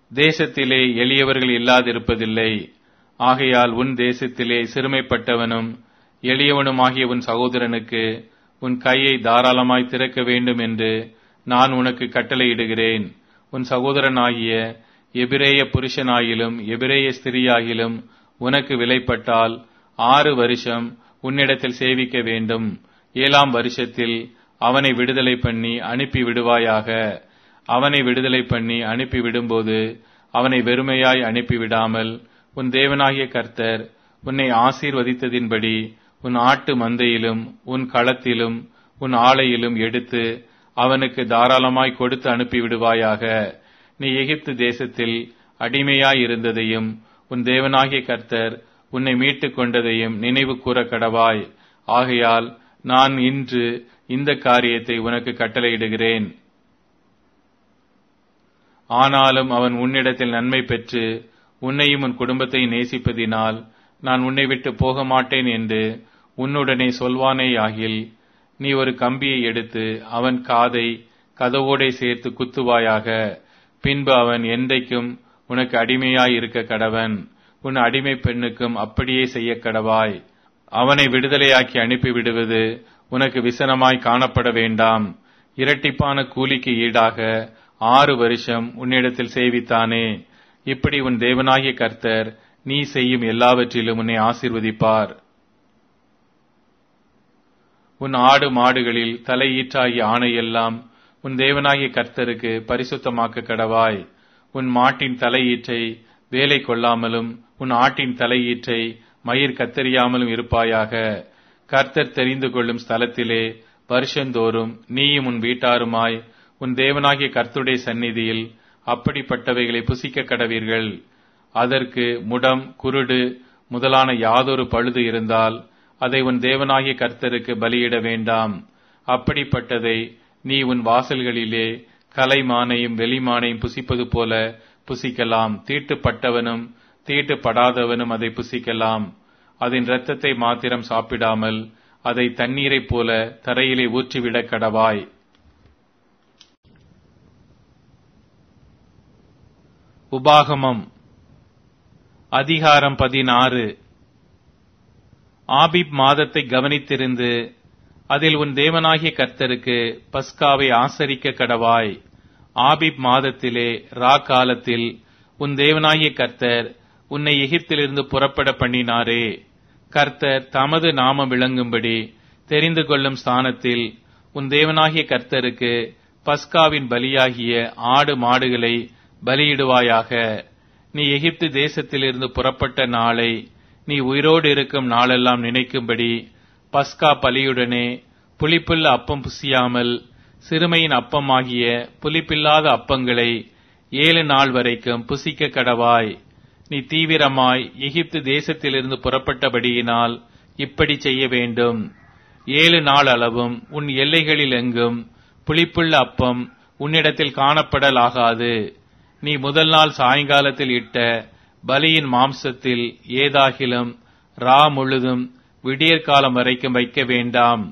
தேசத்திலே எளியவர்கள் இல்லாதிருப்பதில்லை ஆகையால் உன் தேசத்திலே சிறுமைப்பட்டவனும் எளியவனுமாகிய உன் சகோதரனுக்கு உன் கையை தாராளமாய் திறக்க வேண்டும் என்று நான் உனக்கு கட்டளையிடுகிறேன் உன் சகோதரனாகிய எபிரேய புருஷனாகிலும் எபிரேய ஸ்திரியாகிலும் உனக்கு விலைப்பட்டால் ஆறு வருஷம் உன்னிடத்தில் சேவிக்க வேண்டும் ஏழாம் வருஷத்தில் அவனை விடுதலை பண்ணி அனுப்பி விடுவாயாக அவனை விடுதலை பண்ணி அனுப்பி விடும்போது அவனை வெறுமையாய் அனுப்பிவிடாமல் உன் தேவனாகிய கர்த்தர் உன்னை ஆசீர்வதித்ததின்படி உன் ஆட்டு மந்தையிலும் உன் களத்திலும் உன் ஆலையிலும் எடுத்து அவனுக்கு தாராளமாய் கொடுத்து அனுப்பி விடுவாயாக நீ எகிப்து தேசத்தில் அடிமையாய் இருந்ததையும் உன் தேவனாகிய கர்த்தர் உன்னை மீட்டுக் கொண்டதையும் நினைவு கூற கடவாய் ஆகையால் நான் இன்று இந்த காரியத்தை உனக்கு கட்டளையிடுகிறேன் ஆனாலும் அவன் உன்னிடத்தில் நன்மை பெற்று உன்னையும் உன் குடும்பத்தை நேசிப்பதினால் நான் உன்னை விட்டு போக மாட்டேன் என்று உன்னுடனே சொல்வானேயாகில் நீ ஒரு கம்பியை எடுத்து அவன் காதை கதவோடே சேர்த்து குத்துவாயாக பின்பு அவன் என்றைக்கும் உனக்கு அடிமையாய் இருக்க கடவன் உன் அடிமை பெண்ணுக்கும் அப்படியே செய்ய கடவாய் அவனை விடுதலையாக்கி அனுப்பிவிடுவது உனக்கு விசனமாய் காணப்பட வேண்டாம் இரட்டிப்பான கூலிக்கு ஈடாக ஆறு வருஷம் உன்னிடத்தில் சேவித்தானே இப்படி உன் தேவனாகிய கர்த்தர் நீ செய்யும் எல்லாவற்றிலும் உன்னை ஆசீர்வதிப்பார் உன் ஆடு மாடுகளில் தலையீற்றாகிய ஆணையெல்லாம் உன் தேவனாகிய கர்த்தருக்கு பரிசுத்தமாக்க கடவாய் உன் மாட்டின் தலையீற்றை வேலை கொள்ளாமலும் உன் ஆட்டின் தலையீற்றை மயிர் கத்தறியாமலும் இருப்பாயாக கர்த்தர் தெரிந்து கொள்ளும் ஸ்தலத்திலே வருஷந்தோறும் நீயும் உன் வீட்டாருமாய் உன் தேவனாகிய கர்த்தருடைய சந்நிதியில் அப்படிப்பட்டவைகளை புசிக்க கடவீர்கள் அதற்கு முடம் குருடு முதலான யாதொரு பழுது இருந்தால் அதை உன் தேவனாகிய கர்த்தருக்கு பலியிட வேண்டாம் அப்படிப்பட்டதை நீ உன் வாசல்களிலே கலைமானையும் வெளிமானையும் புசிப்பது போல புசிக்கலாம் தீட்டுப்பட்டவனும் தீட்டுப்படாதவனும் அதை புசிக்கலாம் அதன் இரத்தத்தை மாத்திரம் சாப்பிடாமல் அதை தண்ணீரைப் போல தரையிலே ஊற்றிவிடக் கடவாய் உபாகமம் அதிகாரம் பதினாறு ஆபிப் மாதத்தை கவனித்திருந்து அதில் உன் தேவனாகிய கர்த்தருக்கு பஸ்காவை ஆசரிக்க கடவாய் ஆபிப் மாதத்திலே ரா காலத்தில் உன் தேவனாகிய கர்த்தர் உன்னை எகிப்திலிருந்து புறப்பட பண்ணினாரே கர்த்தர் தமது நாமம் விளங்கும்படி தெரிந்து கொள்ளும் ஸ்தானத்தில் உன் தேவனாகிய கர்த்தருக்கு பஸ்காவின் பலியாகிய ஆடு மாடுகளை பலியிடுவாயாக நீ எகிப்து தேசத்திலிருந்து புறப்பட்ட நாளை நீ உயிரோடு இருக்கும் நாளெல்லாம் நினைக்கும்படி பஸ்கா பலியுடனே புளிப்புள்ள அப்பம் புசியாமல் சிறுமையின் அப்பமாகிய புளிப்பில்லாத அப்பங்களை ஏழு நாள் வரைக்கும் புசிக்க கடவாய் நீ தீவிரமாய் எகிப்து தேசத்திலிருந்து புறப்பட்டபடியினால் இப்படி செய்ய வேண்டும் ஏழு நாள் அளவும் உன் எல்லைகளில் எங்கும் புளிப்புள்ள அப்பம் உன்னிடத்தில் காணப்படலாகாது நீ முதல் நாள் சாயங்காலத்தில் இட்ட பலியின் மாம்சத்தில் ஏதாகிலும் ரா முழுதும் விடியற்காலம் வரைக்கும் வைக்க வேண்டாம்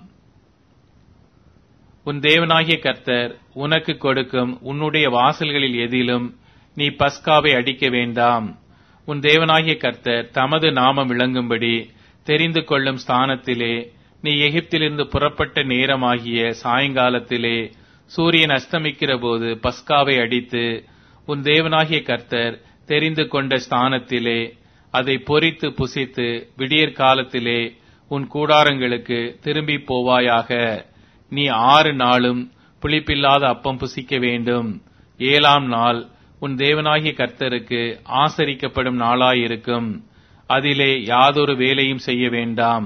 உன் தேவனாகிய கர்த்தர் உனக்கு கொடுக்கும் உன்னுடைய வாசல்களில் எதிலும் நீ பஸ்காவை அடிக்க வேண்டாம் உன் தேவனாகிய கர்த்தர் தமது நாமம் விளங்கும்படி தெரிந்து கொள்ளும் ஸ்தானத்திலே நீ எகிப்திலிருந்து புறப்பட்ட நேரமாகிய சாயங்காலத்திலே சூரியன் அஸ்தமிக்கிற போது பஸ்காவை அடித்து உன் தேவனாகிய கர்த்தர் தெரிந்து கொண்ட ஸ்தானத்திலே அதை பொறித்து புசித்து விடியற் காலத்திலே உன் கூடாரங்களுக்கு திரும்பி போவாயாக நீ ஆறு நாளும் புளிப்பில்லாத அப்பம் புசிக்க வேண்டும் ஏழாம் நாள் உன் தேவனாகிய கர்த்தருக்கு ஆசரிக்கப்படும் நாளாயிருக்கும் அதிலே யாதொரு வேலையும் செய்ய வேண்டாம்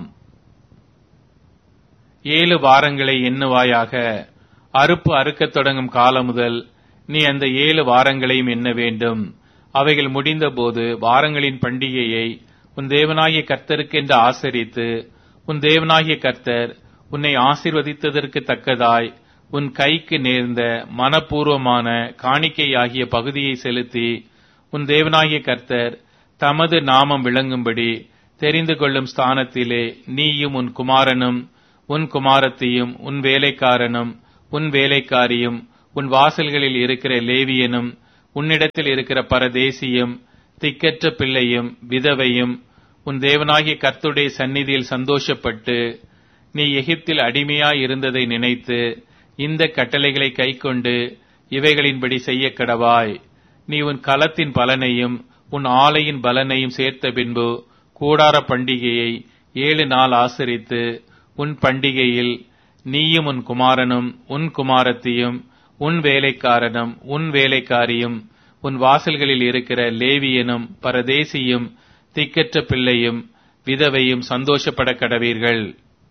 ஏழு வாரங்களை எண்ணுவாயாக அறுப்பு அறுக்கத் தொடங்கும் காலம் முதல் நீ அந்த ஏழு வாரங்களையும் எண்ண வேண்டும் அவைகள் முடிந்தபோது வாரங்களின் பண்டிகையை உன் தேவனாகிய கர்த்தருக்கென்று ஆசரித்து உன் தேவனாகிய கர்த்தர் உன்னை ஆசிர்வதித்ததற்கு தக்கதாய் உன் கைக்கு நேர்ந்த மனப்பூர்வமான காணிக்கையாகிய பகுதியை செலுத்தி உன் தேவனாகிய கர்த்தர் தமது நாமம் விளங்கும்படி தெரிந்து கொள்ளும் ஸ்தானத்திலே நீயும் உன் குமாரனும் உன் குமாரத்தியும் உன் வேலைக்காரனும் உன் வேலைக்காரியும் உன் வாசல்களில் இருக்கிற லேவியனும் உன்னிடத்தில் இருக்கிற பரதேசியும் திக்கற்ற பிள்ளையும் விதவையும் உன் தேவனாகிய கர்த்துடைய சந்நிதியில் சந்தோஷப்பட்டு நீ எகிப்தில் அடிமையாய் இருந்ததை நினைத்து இந்த கட்டளைகளை கைக்கொண்டு இவைகளின்படி செய்ய கடவாய் நீ உன் களத்தின் பலனையும் உன் ஆலையின் பலனையும் சேர்த்த பின்பு கூடார பண்டிகையை ஏழு நாள் ஆசரித்து உன் பண்டிகையில் நீயும் உன் குமாரனும் உன் குமாரத்தியும் உன் வேலைக்காரனும் உன் வேலைக்காரியும் உன் வாசல்களில் இருக்கிற லேவியனும் பரதேசியும் திக்கற்ற பிள்ளையும் விதவையும் சந்தோஷப்பட கடவீர்கள்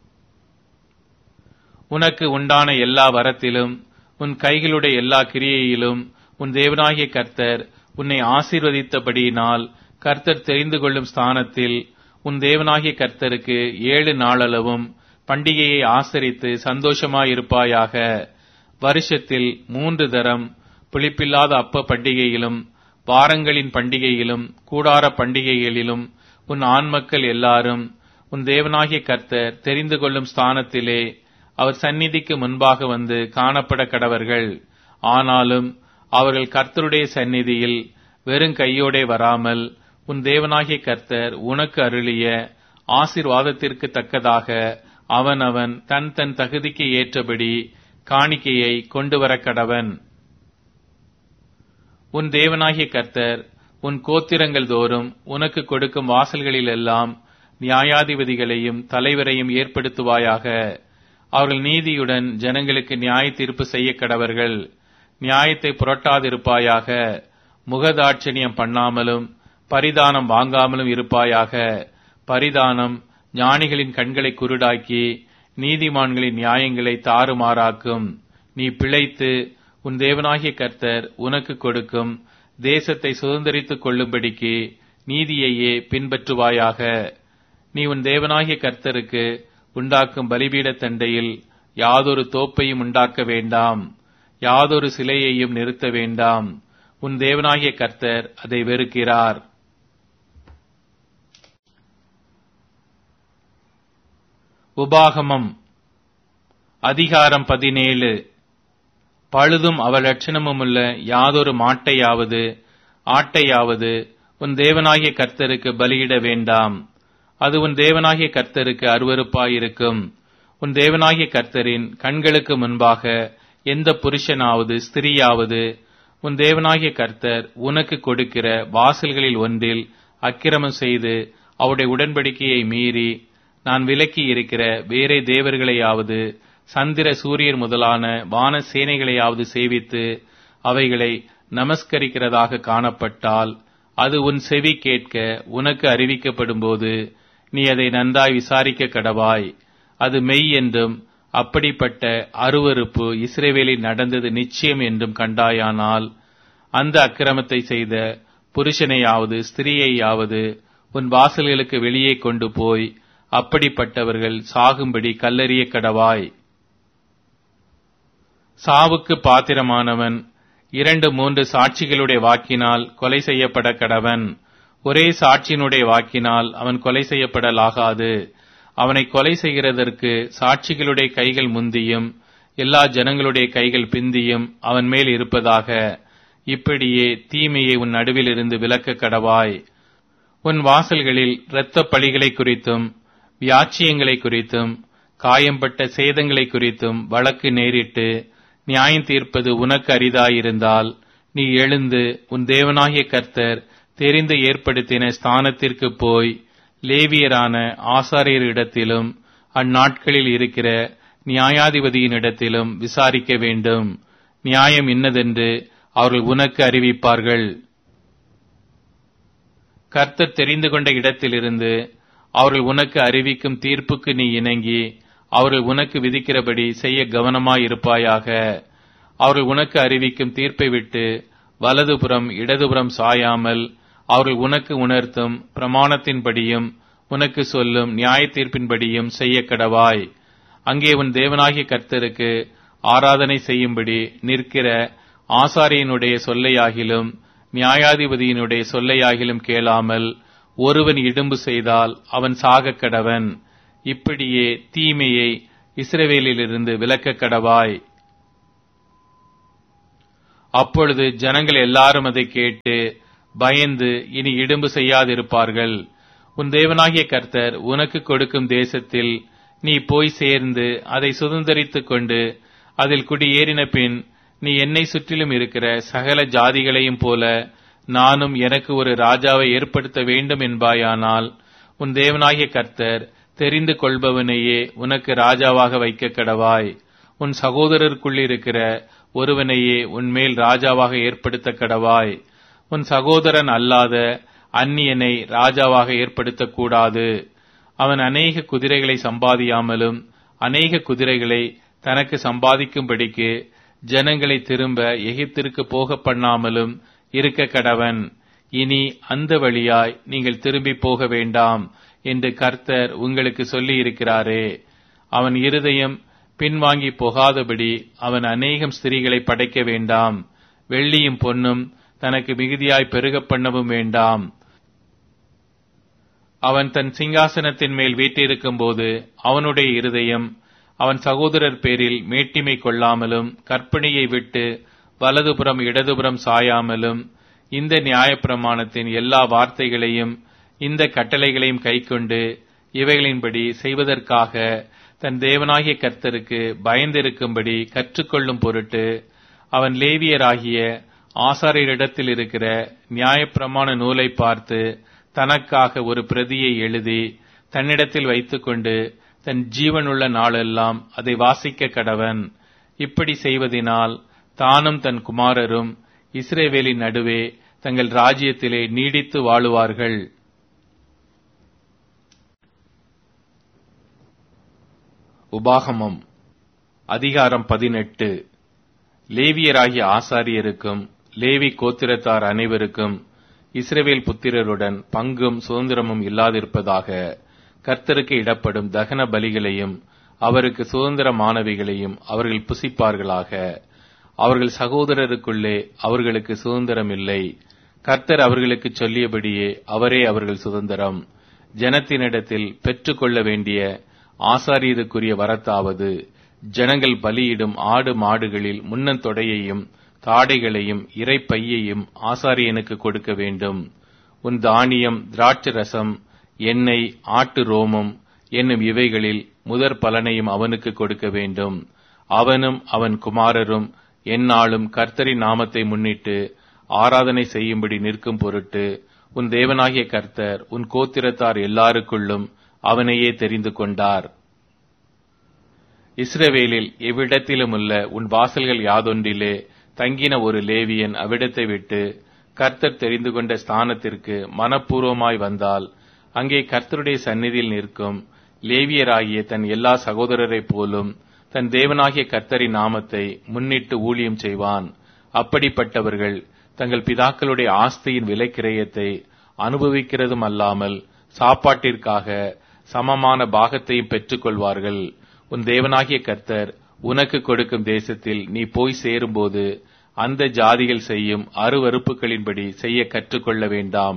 உனக்கு உண்டான எல்லா வரத்திலும் உன் கைகளுடைய எல்லா கிரியையிலும் உன் தேவனாகிய கர்த்தர் உன்னை ஆசீர்வதித்தபடியினால் கர்த்தர் தெரிந்து கொள்ளும் ஸ்தானத்தில் உன் தேவனாகிய கர்த்தருக்கு ஏழு நாளளவும் பண்டிகையை ஆசரித்து சந்தோஷமாயிருப்பாயாக வருஷத்தில் மூன்று தரம் புளிப்பில்லாத அப்ப பண்டிகையிலும் வாரங்களின் பண்டிகையிலும் கூடார பண்டிகைகளிலும் உன் ஆண்மக்கள் எல்லாரும் உன் தேவனாகிய கர்த்தர் தெரிந்து கொள்ளும் ஸ்தானத்திலே அவர் சந்நிதிக்கு முன்பாக வந்து காணப்பட கடவர்கள் ஆனாலும் அவர்கள் கர்த்தருடைய சந்நிதியில் வெறும் கையோடே வராமல் உன் தேவனாகிய கர்த்தர் உனக்கு அருளிய ஆசிர்வாதத்திற்கு தக்கதாக அவன் அவன் தன் தன் தகுதிக்கு ஏற்றபடி காணிக்கையை கொண்டு வர கடவன் உன் தேவனாகிய கர்த்தர் உன் கோத்திரங்கள் தோறும் உனக்கு கொடுக்கும் வாசல்களிலெல்லாம் நியாயாதிபதிகளையும் தலைவரையும் ஏற்படுத்துவாயாக அவர்கள் நீதியுடன் ஜனங்களுக்கு நியாய தீர்ப்பு செய்ய கடவர்கள் நியாயத்தை புரட்டாதிருப்பாயாக முகதாட்சணியம் பண்ணாமலும் பரிதானம் வாங்காமலும் இருப்பாயாக பரிதானம் ஞானிகளின் கண்களை குருடாக்கி நீதிமான்களின் நியாயங்களை தாறுமாறாக்கும் நீ பிழைத்து உன் தேவனாகிய கர்த்தர் உனக்கு கொடுக்கும் தேசத்தை சுதந்திரித்துக் கொள்ளும்படிக்கு நீதியையே பின்பற்றுவாயாக நீ உன் தேவனாகிய கர்த்தருக்கு உண்டாக்கும் பலிபீட தண்டையில் யாதொரு தோப்பையும் உண்டாக்க வேண்டாம் யாதொரு சிலையையும் நிறுத்த வேண்டாம் உன் தேவனாகிய கர்த்தர் அதை வெறுக்கிறார் உபாகமம் அதிகாரம் பதினேழு பழுதும் அவலட்சணமுமுள்ள யாதொரு மாட்டையாவது ஆட்டையாவது உன் தேவனாகிய கர்த்தருக்கு பலியிட வேண்டாம் அது உன் தேவனாகிய கர்த்தருக்கு அருவருப்பாயிருக்கும் உன் தேவனாகிய கர்த்தரின் கண்களுக்கு முன்பாக எந்த புருஷனாவது ஸ்திரீயாவது உன் தேவனாகிய கர்த்தர் உனக்கு கொடுக்கிற வாசல்களில் ஒன்றில் அக்கிரமம் செய்து அவருடைய உடன்படிக்கையை மீறி நான் விலக்கி இருக்கிற வேறே தேவர்களையாவது சந்திர சூரியர் முதலான வான சேனைகளையாவது சேவித்து அவைகளை நமஸ்கரிக்கிறதாக காணப்பட்டால் அது உன் செவி கேட்க உனக்கு அறிவிக்கப்படும்போது நீ அதை நன்றாய் விசாரிக்க கடவாய் அது மெய் என்றும் அப்படிப்பட்ட அருவறுப்பு இஸ்ரேவேலில் நடந்தது நிச்சயம் என்றும் கண்டாயானால் அந்த அக்கிரமத்தை செய்த புருஷனையாவது ஸ்திரீயையாவது உன் வாசல்களுக்கு வெளியே கொண்டு போய் அப்படிப்பட்டவர்கள் சாகும்படி கல்லறிய கடவாய் சாவுக்கு பாத்திரமானவன் இரண்டு மூன்று சாட்சிகளுடைய வாக்கினால் கொலை செய்யப்பட கடவன் ஒரே சாட்சியினுடைய வாக்கினால் அவன் கொலை செய்யப்படலாகாது அவனை கொலை செய்கிறதற்கு சாட்சிகளுடைய கைகள் முந்தியும் எல்லா ஜனங்களுடைய கைகள் பிந்தியும் அவன் மேல் இருப்பதாக இப்படியே தீமையை உன் நடுவில் இருந்து விலக்க கடவாய் உன் வாசல்களில் இரத்த பழிகளை குறித்தும் வியாச்சியங்களை குறித்தும் காயம்பட்ட சேதங்களை குறித்தும் வழக்கு நேரிட்டு நியாயம் தீர்ப்பது உனக்கு அரிதாயிருந்தால் நீ எழுந்து உன் தேவனாகிய கர்த்தர் தெரிந்து ஏற்படுத்தின ஸ்தானத்திற்கு போய் லேவியரான ஆசாரியரிடத்திலும் அந்நாட்களில் இருக்கிற நியாயாதிபதியினிடத்திலும் விசாரிக்க வேண்டும் நியாயம் இன்னதென்று அவர்கள் உனக்கு அறிவிப்பார்கள் கர்த்தர் தெரிந்து கொண்ட இடத்திலிருந்து அவர்கள் உனக்கு அறிவிக்கும் தீர்ப்புக்கு நீ இணங்கி அவர்கள் உனக்கு விதிக்கிறபடி செய்ய கவனமாயிருப்பாயாக அவர்கள் உனக்கு அறிவிக்கும் தீர்ப்பை விட்டு வலதுபுறம் இடதுபுறம் சாயாமல் அவர்கள் உனக்கு உணர்த்தும் பிரமாணத்தின்படியும் உனக்கு சொல்லும் நியாய தீர்ப்பின்படியும் செய்ய கடவாய் அங்கே உன் தேவனாகிய கர்த்தருக்கு ஆராதனை செய்யும்படி நிற்கிற ஆசாரியனுடைய சொல்லையாகிலும் நியாயாதிபதியினுடைய சொல்லையாகிலும் கேளாமல் ஒருவன் இடும்பு செய்தால் அவன் சாகக் கடவன் இப்படியே தீமையை இஸ்ரவேலிலிருந்து விலக்க கடவாய் அப்பொழுது ஜனங்கள் எல்லாரும் அதை கேட்டு பயந்து இனி இடும்பு செய்யாதிருப்பார்கள் உன் தேவனாகிய கர்த்தர் உனக்கு கொடுக்கும் தேசத்தில் நீ போய் சேர்ந்து அதை சுதந்திரித்துக் கொண்டு அதில் குடியேறின பின் நீ என்னை சுற்றிலும் இருக்கிற சகல ஜாதிகளையும் போல நானும் எனக்கு ஒரு ராஜாவை ஏற்படுத்த வேண்டும் என்பாயானால் உன் தேவனாகிய கர்த்தர் தெரிந்து கொள்பவனையே உனக்கு ராஜாவாக வைக்க கடவாய் உன் சகோதரருக்குள்ளிருக்கிற ஒருவனையே உன்மேல் ராஜாவாக ஏற்படுத்த கடவாய் உன் சகோதரன் அல்லாத அந்நியனை ராஜாவாக ஏற்படுத்தக்கூடாது அவன் அநேக குதிரைகளை சம்பாதியாமலும் அநேக குதிரைகளை தனக்கு சம்பாதிக்கும்படிக்கு ஜனங்களை திரும்ப எகிப்திற்கு போக பண்ணாமலும் இருக்க கடவன் இனி அந்த வழியாய் நீங்கள் திரும்பி போக வேண்டாம் என்று கர்த்தர் உங்களுக்கு சொல்லி இருக்கிறாரே அவன் இருதயம் பின்வாங்கி போகாதபடி அவன் அநேகம் ஸ்திரீகளை படைக்க வேண்டாம் வெள்ளியும் பொன்னும் தனக்கு மிகுதியாய் பெருக பண்ணவும் வேண்டாம் அவன் தன் சிங்காசனத்தின் மேல் வீட்டிருக்கும் போது அவனுடைய இருதயம் அவன் சகோதரர் பேரில் மேட்டிமை கொள்ளாமலும் கற்பனையை விட்டு வலதுபுறம் இடதுபுறம் சாயாமலும் இந்த நியாயப்பிரமாணத்தின் எல்லா வார்த்தைகளையும் இந்த கட்டளைகளையும் கைக்கொண்டு இவைகளின்படி செய்வதற்காக தன் தேவனாகிய கர்த்தருக்கு பயந்திருக்கும்படி கற்றுக்கொள்ளும் பொருட்டு அவன் லேவியராகிய ஆசாரியரிடத்தில் இருக்கிற நியாயப்பிரமாண நூலை பார்த்து தனக்காக ஒரு பிரதியை எழுதி தன்னிடத்தில் வைத்துக்கொண்டு தன் ஜீவனுள்ள நாளெல்லாம் அதை வாசிக்க கடவன் இப்படி செய்வதினால் தானும் தன் குமாரரும் இஸ்ரேவேலின் நடுவே தங்கள் ராஜ்யத்திலே நீடித்து வாழுவார்கள் உபாகமம் அதிகாரம் பதினெட்டு லேவியராகிய ஆசாரியருக்கும் லேவி கோத்திரத்தார் அனைவருக்கும் இஸ்ரவேல் புத்திரருடன் பங்கும் சுதந்திரமும் இல்லாதிருப்பதாக கர்த்தருக்கு இடப்படும் தகன பலிகளையும் அவருக்கு சுதந்திரமானவைகளையும் அவர்கள் புசிப்பார்களாக அவர்கள் சகோதரருக்குள்ளே அவர்களுக்கு சுதந்திரம் இல்லை கர்த்தர் அவர்களுக்கு சொல்லியபடியே அவரே அவர்கள் சுதந்திரம் ஜனத்தினிடத்தில் பெற்றுக்கொள்ள வேண்டிய ஆசாரியருக்குரிய வரத்தாவது ஜனங்கள் பலியிடும் ஆடு மாடுகளில் முன்னந்தொடையையும் தாடைகளையும் இறைப்பையையும் ஆசாரியனுக்கு கொடுக்க வேண்டும் உன் தானியம் திராட்சை ரசம் எண்ணெய் ஆட்டு ரோமம் என்னும் இவைகளில் முதற் பலனையும் அவனுக்கு கொடுக்க வேண்டும் அவனும் அவன் குமாரரும் எந்நாளும் கர்த்தரின் நாமத்தை முன்னிட்டு ஆராதனை செய்யும்படி நிற்கும் பொருட்டு உன் தேவனாகிய கர்த்தர் உன் கோத்திரத்தார் எல்லாருக்குள்ளும் அவனையே தெரிந்து கொண்டார் இஸ்ரவேலில் எவ்விடத்திலுமுள்ள உன் வாசல்கள் யாதொன்றிலே தங்கின ஒரு லேவியன் அவ்விடத்தை விட்டு கர்த்தர் தெரிந்து கொண்ட ஸ்தானத்திற்கு மனப்பூர்வமாய் வந்தால் அங்கே கர்த்தருடைய சந்நிதியில் நிற்கும் லேவியராகிய தன் எல்லா சகோதரரைப் போலும் தன் தேவனாகிய கர்த்தரின் நாமத்தை முன்னிட்டு ஊழியம் செய்வான் அப்படிப்பட்டவர்கள் தங்கள் பிதாக்களுடைய ஆஸ்தியின் விலைக்கிரயத்தை அனுபவிக்கிறதும் அல்லாமல் சாப்பாட்டிற்காக சமமான பாகத்தையும் பெற்றுக்கொள்வார்கள் உன் தேவனாகிய கர்த்தர் உனக்கு கொடுக்கும் தேசத்தில் நீ போய் சேரும்போது அந்த ஜாதிகள் செய்யும் அருவறுப்புகளின்படி செய்ய கற்றுக்கொள்ள வேண்டாம்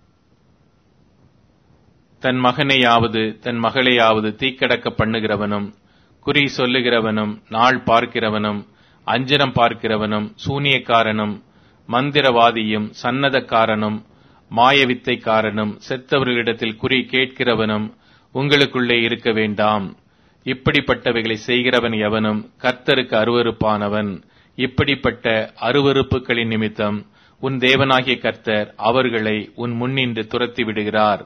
தன் மகனையாவது தன் மகளையாவது தீக்கடக்க பண்ணுகிறவனும் குறி சொல்லுகிறவனும் நாள் பார்க்கிறவனும் அஞ்சனம் பார்க்கிறவனும் சூனியக்காரனும் மந்திரவாதியும் சன்னதக்காரனும் மாயவித்தைக்காரனும் செத்தவர்களிடத்தில் குறி கேட்கிறவனும் உங்களுக்குள்ளே இருக்க வேண்டாம் இப்படிப்பட்டவைகளை செய்கிறவன் எவனும் கர்த்தருக்கு அருவருப்பானவன் இப்படிப்பட்ட அருவருப்புகளின் நிமித்தம் உன் தேவனாகிய கர்த்தர் அவர்களை உன் முன்னின்று துரத்தி விடுகிறார்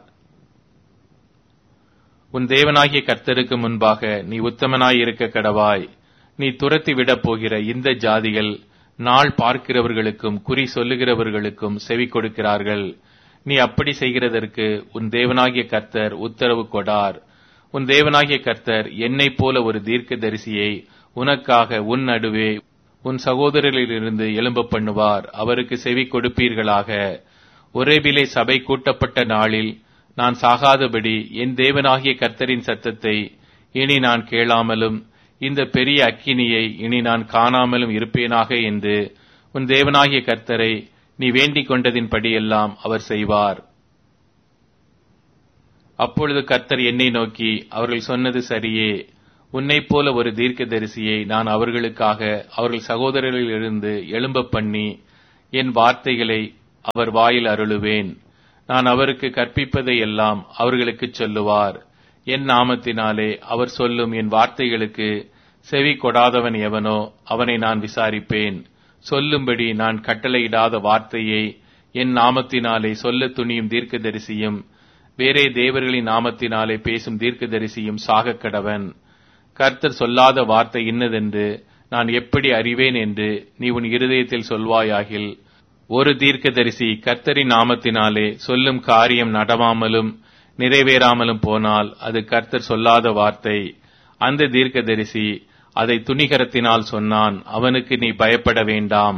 உன் தேவனாகிய கர்த்தருக்கு முன்பாக நீ உத்தமனாய் இருக்க கடவாய் நீ துரத்தி விடப் போகிற இந்த ஜாதிகள் நாள் பார்க்கிறவர்களுக்கும் குறி சொல்லுகிறவர்களுக்கும் செவி கொடுக்கிறார்கள் நீ அப்படி செய்கிறதற்கு உன் தேவனாகிய கர்த்தர் உத்தரவு கொடார் உன் தேவனாகிய கர்த்தர் என்னைப் போல ஒரு தீர்க்க தரிசியை உனக்காக உன் நடுவே உன் சகோதரரிலிருந்து எழும்ப பண்ணுவார் அவருக்கு செவி கொடுப்பீர்களாக ஒரேபிலே சபை கூட்டப்பட்ட நாளில் நான் சாகாதபடி என் தேவனாகிய கர்த்தரின் சத்தத்தை இனி நான் கேளாமலும் இந்த பெரிய அக்கினியை இனி நான் காணாமலும் இருப்பேனாக என்று உன் தேவனாகிய கர்த்தரை நீ வேண்டிக் கொண்டதின்படியெல்லாம் அவர் செய்வார் அப்பொழுது கர்த்தர் என்னை நோக்கி அவர்கள் சொன்னது சரியே உன்னைப் போல ஒரு தீர்க்கதரிசியை நான் அவர்களுக்காக அவர்கள் சகோதரர்களிலிருந்து எழும்ப பண்ணி என் வார்த்தைகளை அவர் வாயில் அருளுவேன் நான் அவருக்கு கற்பிப்பதை எல்லாம் அவர்களுக்கு சொல்லுவார் என் நாமத்தினாலே அவர் சொல்லும் என் வார்த்தைகளுக்கு செவி கொடாதவன் எவனோ அவனை நான் விசாரிப்பேன் சொல்லும்படி நான் கட்டளையிடாத வார்த்தையை என் நாமத்தினாலே சொல்ல துணியும் தீர்க்கதரிசியும் வேறே தேவர்களின் நாமத்தினாலே பேசும் தீர்க்கதரிசியும் சாகக் கடவன் கர்த்தர் சொல்லாத வார்த்தை இன்னதென்று நான் எப்படி அறிவேன் என்று நீ உன் இருதயத்தில் சொல்வாயாகில் ஒரு தீர்க்கதரிசி கர்த்தரின் நாமத்தினாலே சொல்லும் காரியம் நடவாமலும் நிறைவேறாமலும் போனால் அது கர்த்தர் சொல்லாத வார்த்தை அந்த தீர்க்கதரிசி அதை துணிகரத்தினால் சொன்னான் அவனுக்கு நீ பயப்பட வேண்டாம்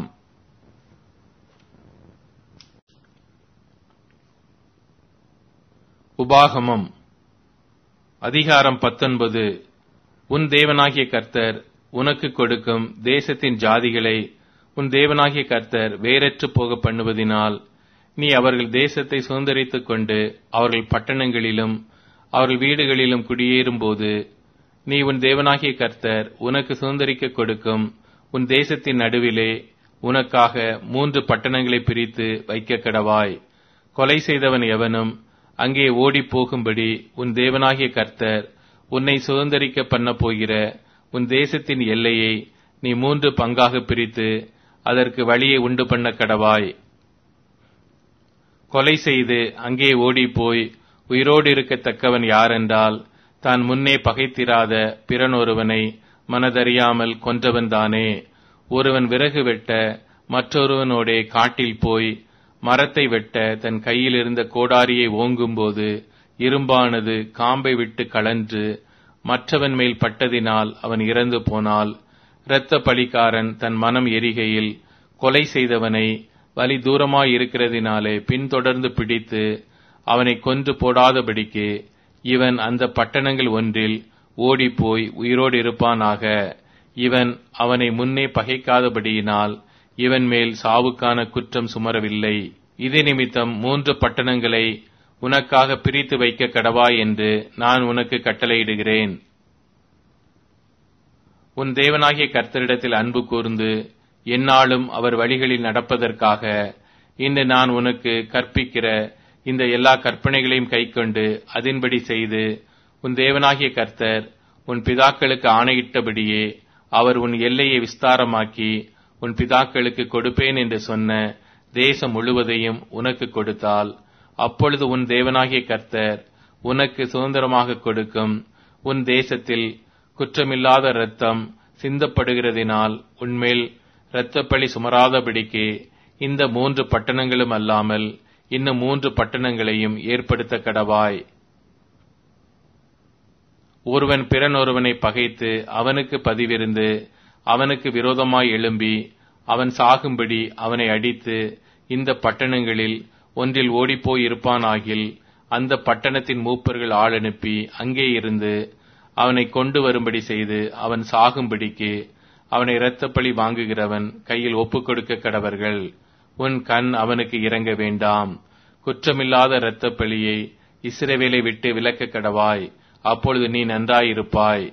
உபாகமம் அதிகாரம் பத்தொன்பது உன் தேவனாகிய கர்த்தர் உனக்கு கொடுக்கும் தேசத்தின் ஜாதிகளை உன் தேவனாகிய கர்த்தர் வேறற்று போக பண்ணுவதினால் நீ அவர்கள் தேசத்தை சுதந்திரித்துக் கொண்டு அவர்கள் பட்டணங்களிலும் அவர்கள் வீடுகளிலும் குடியேறும்போது நீ உன் தேவனாகிய கர்த்தர் உனக்கு சுதந்திரிக்க கொடுக்கும் உன் தேசத்தின் நடுவிலே உனக்காக மூன்று பட்டணங்களை பிரித்து வைக்க கடவாய் கொலை செய்தவன் எவனும் அங்கே ஓடிப் போகும்படி உன் தேவனாகிய கர்த்தர் உன்னை சுதந்திரிக்க பண்ண போகிற உன் தேசத்தின் எல்லையை நீ மூன்று பங்காக பிரித்து அதற்கு வழியை உண்டு பண்ண கடவாய் கொலை செய்து அங்கே ஓடிப்போய் உயிரோடு இருக்கத்தக்கவன் யாரென்றால் தான் முன்னே பகைத்திராத பிறன் ஒருவனை மனதறியாமல் கொன்றவன் தானே ஒருவன் விறகு வெட்ட மற்றொருவனோடே காட்டில் போய் மரத்தை வெட்ட தன் கையில் இருந்த கோடாரியை ஓங்கும்போது இரும்பானது காம்பை விட்டு கலன்று மற்றவன் மேல் பட்டதினால் அவன் இறந்து போனால் இரத்த பழிக்காரன் தன் மனம் எரிகையில் கொலை செய்தவனை வலி தூரமாய் இருக்கிறதினாலே பின்தொடர்ந்து பிடித்து அவனை கொன்று போடாதபடிக்கு இவன் அந்த பட்டணங்கள் ஒன்றில் ஓடிப்போய் உயிரோடு இருப்பானாக இவன் அவனை முன்னே பகைக்காதபடியினால் இவன் மேல் சாவுக்கான குற்றம் சுமரவில்லை இது நிமித்தம் மூன்று பட்டணங்களை உனக்காக பிரித்து வைக்க கடவாய் என்று நான் உனக்கு கட்டளையிடுகிறேன் உன் தேவனாகிய கர்த்தரிடத்தில் அன்பு கூர்ந்து எந்நாளும் அவர் வழிகளில் நடப்பதற்காக இன்று நான் உனக்கு கற்பிக்கிற இந்த எல்லா கற்பனைகளையும் கைக்கொண்டு அதின்படி செய்து உன் தேவனாகிய கர்த்தர் உன் பிதாக்களுக்கு ஆணையிட்டபடியே அவர் உன் எல்லையை விஸ்தாரமாக்கி உன் பிதாக்களுக்கு கொடுப்பேன் என்று சொன்ன தேசம் முழுவதையும் உனக்கு கொடுத்தால் அப்பொழுது உன் தேவனாகிய கர்த்தர் உனக்கு சுதந்திரமாக கொடுக்கும் உன் தேசத்தில் குற்றமில்லாத இரத்தம் சிந்தப்படுகிறதினால் உன்மேல் இரத்தப்பழி சுமராதபடிக்கு இந்த மூன்று பட்டணங்களும் அல்லாமல் இன்னும் மூன்று பட்டணங்களையும் ஏற்படுத்த கடவாய் ஒருவன் பிறன் ஒருவனை பகைத்து அவனுக்கு பதிவிருந்து அவனுக்கு விரோதமாய் எழும்பி அவன் சாகும்படி அவனை அடித்து இந்த பட்டணங்களில் ஒன்றில் ஓடிப்போய் இருப்பானாகில் அந்த பட்டணத்தின் மூப்பர்கள் ஆள் அனுப்பி அங்கே இருந்து அவனை கொண்டு வரும்படி செய்து அவன் சாகும்படிக்கு அவனை இரத்தப்பழி வாங்குகிறவன் கையில் ஒப்புக் கொடுக்க கடவர்கள் உன் கண் அவனுக்கு இறங்க வேண்டாம் குற்றமில்லாத இரத்தப்பழியை இஸ்ரவேலை விட்டு விலக்க கடவாய் அப்பொழுது நீ நன்றாயிருப்பாய்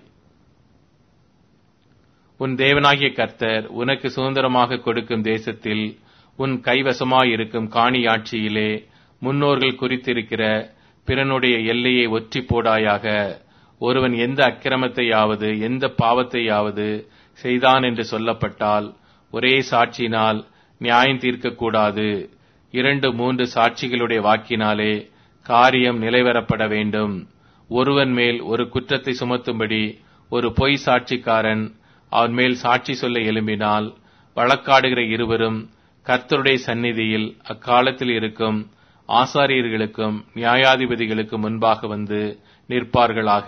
உன் தேவனாகிய கர்த்தர் உனக்கு சுதந்திரமாக கொடுக்கும் தேசத்தில் உன் கைவசமாயிருக்கும் காணியாட்சியிலே முன்னோர்கள் குறித்திருக்கிற பிறனுடைய எல்லையை ஒற்றி போடாயாக ஒருவன் எந்த அக்கிரமத்தையாவது எந்த பாவத்தையாவது செய்தான் என்று சொல்லப்பட்டால் ஒரே சாட்சியினால் நியாயம் தீர்க்கக்கூடாது இரண்டு மூன்று சாட்சிகளுடைய வாக்கினாலே காரியம் நிலைவரப்பட வேண்டும் ஒருவன் மேல் ஒரு குற்றத்தை சுமத்தும்படி ஒரு பொய் சாட்சிக்காரன் அவன் மேல் சாட்சி சொல்ல எழும்பினால் வழக்காடுகிற இருவரும் கர்த்தருடைய சந்நிதியில் அக்காலத்தில் இருக்கும் ஆசாரியர்களுக்கும் நியாயாதிபதிகளுக்கும் முன்பாக வந்து நிற்பார்களாக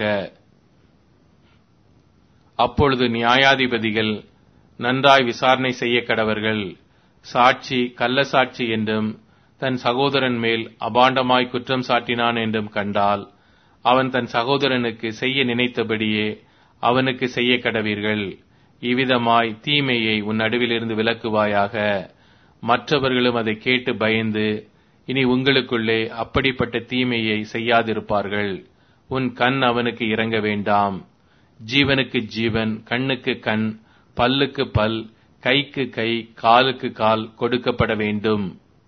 அப்பொழுது நியாயாதிபதிகள் நன்றாய் விசாரணை செய்ய கடவர்கள் சாட்சி கள்ள சாட்சி என்றும் தன் சகோதரன் மேல் அபாண்டமாய் குற்றம் சாட்டினான் என்றும் கண்டால் அவன் தன் சகோதரனுக்கு செய்ய நினைத்தபடியே அவனுக்கு செய்ய கடவீர்கள் இவ்விதமாய் தீமையை உன் நடுவிலிருந்து விலக்குவாயாக மற்றவர்களும் அதை கேட்டு பயந்து இனி உங்களுக்குள்ளே அப்படிப்பட்ட தீமையை செய்யாதிருப்பார்கள் உன் கண் அவனுக்கு இறங்க வேண்டாம் ஜீவனுக்கு ஜீவன் கண்ணுக்கு கண் பல்லுக்கு பல் கைக்கு கை காலுக்கு கால் கொடுக்கப்பட வேண்டும்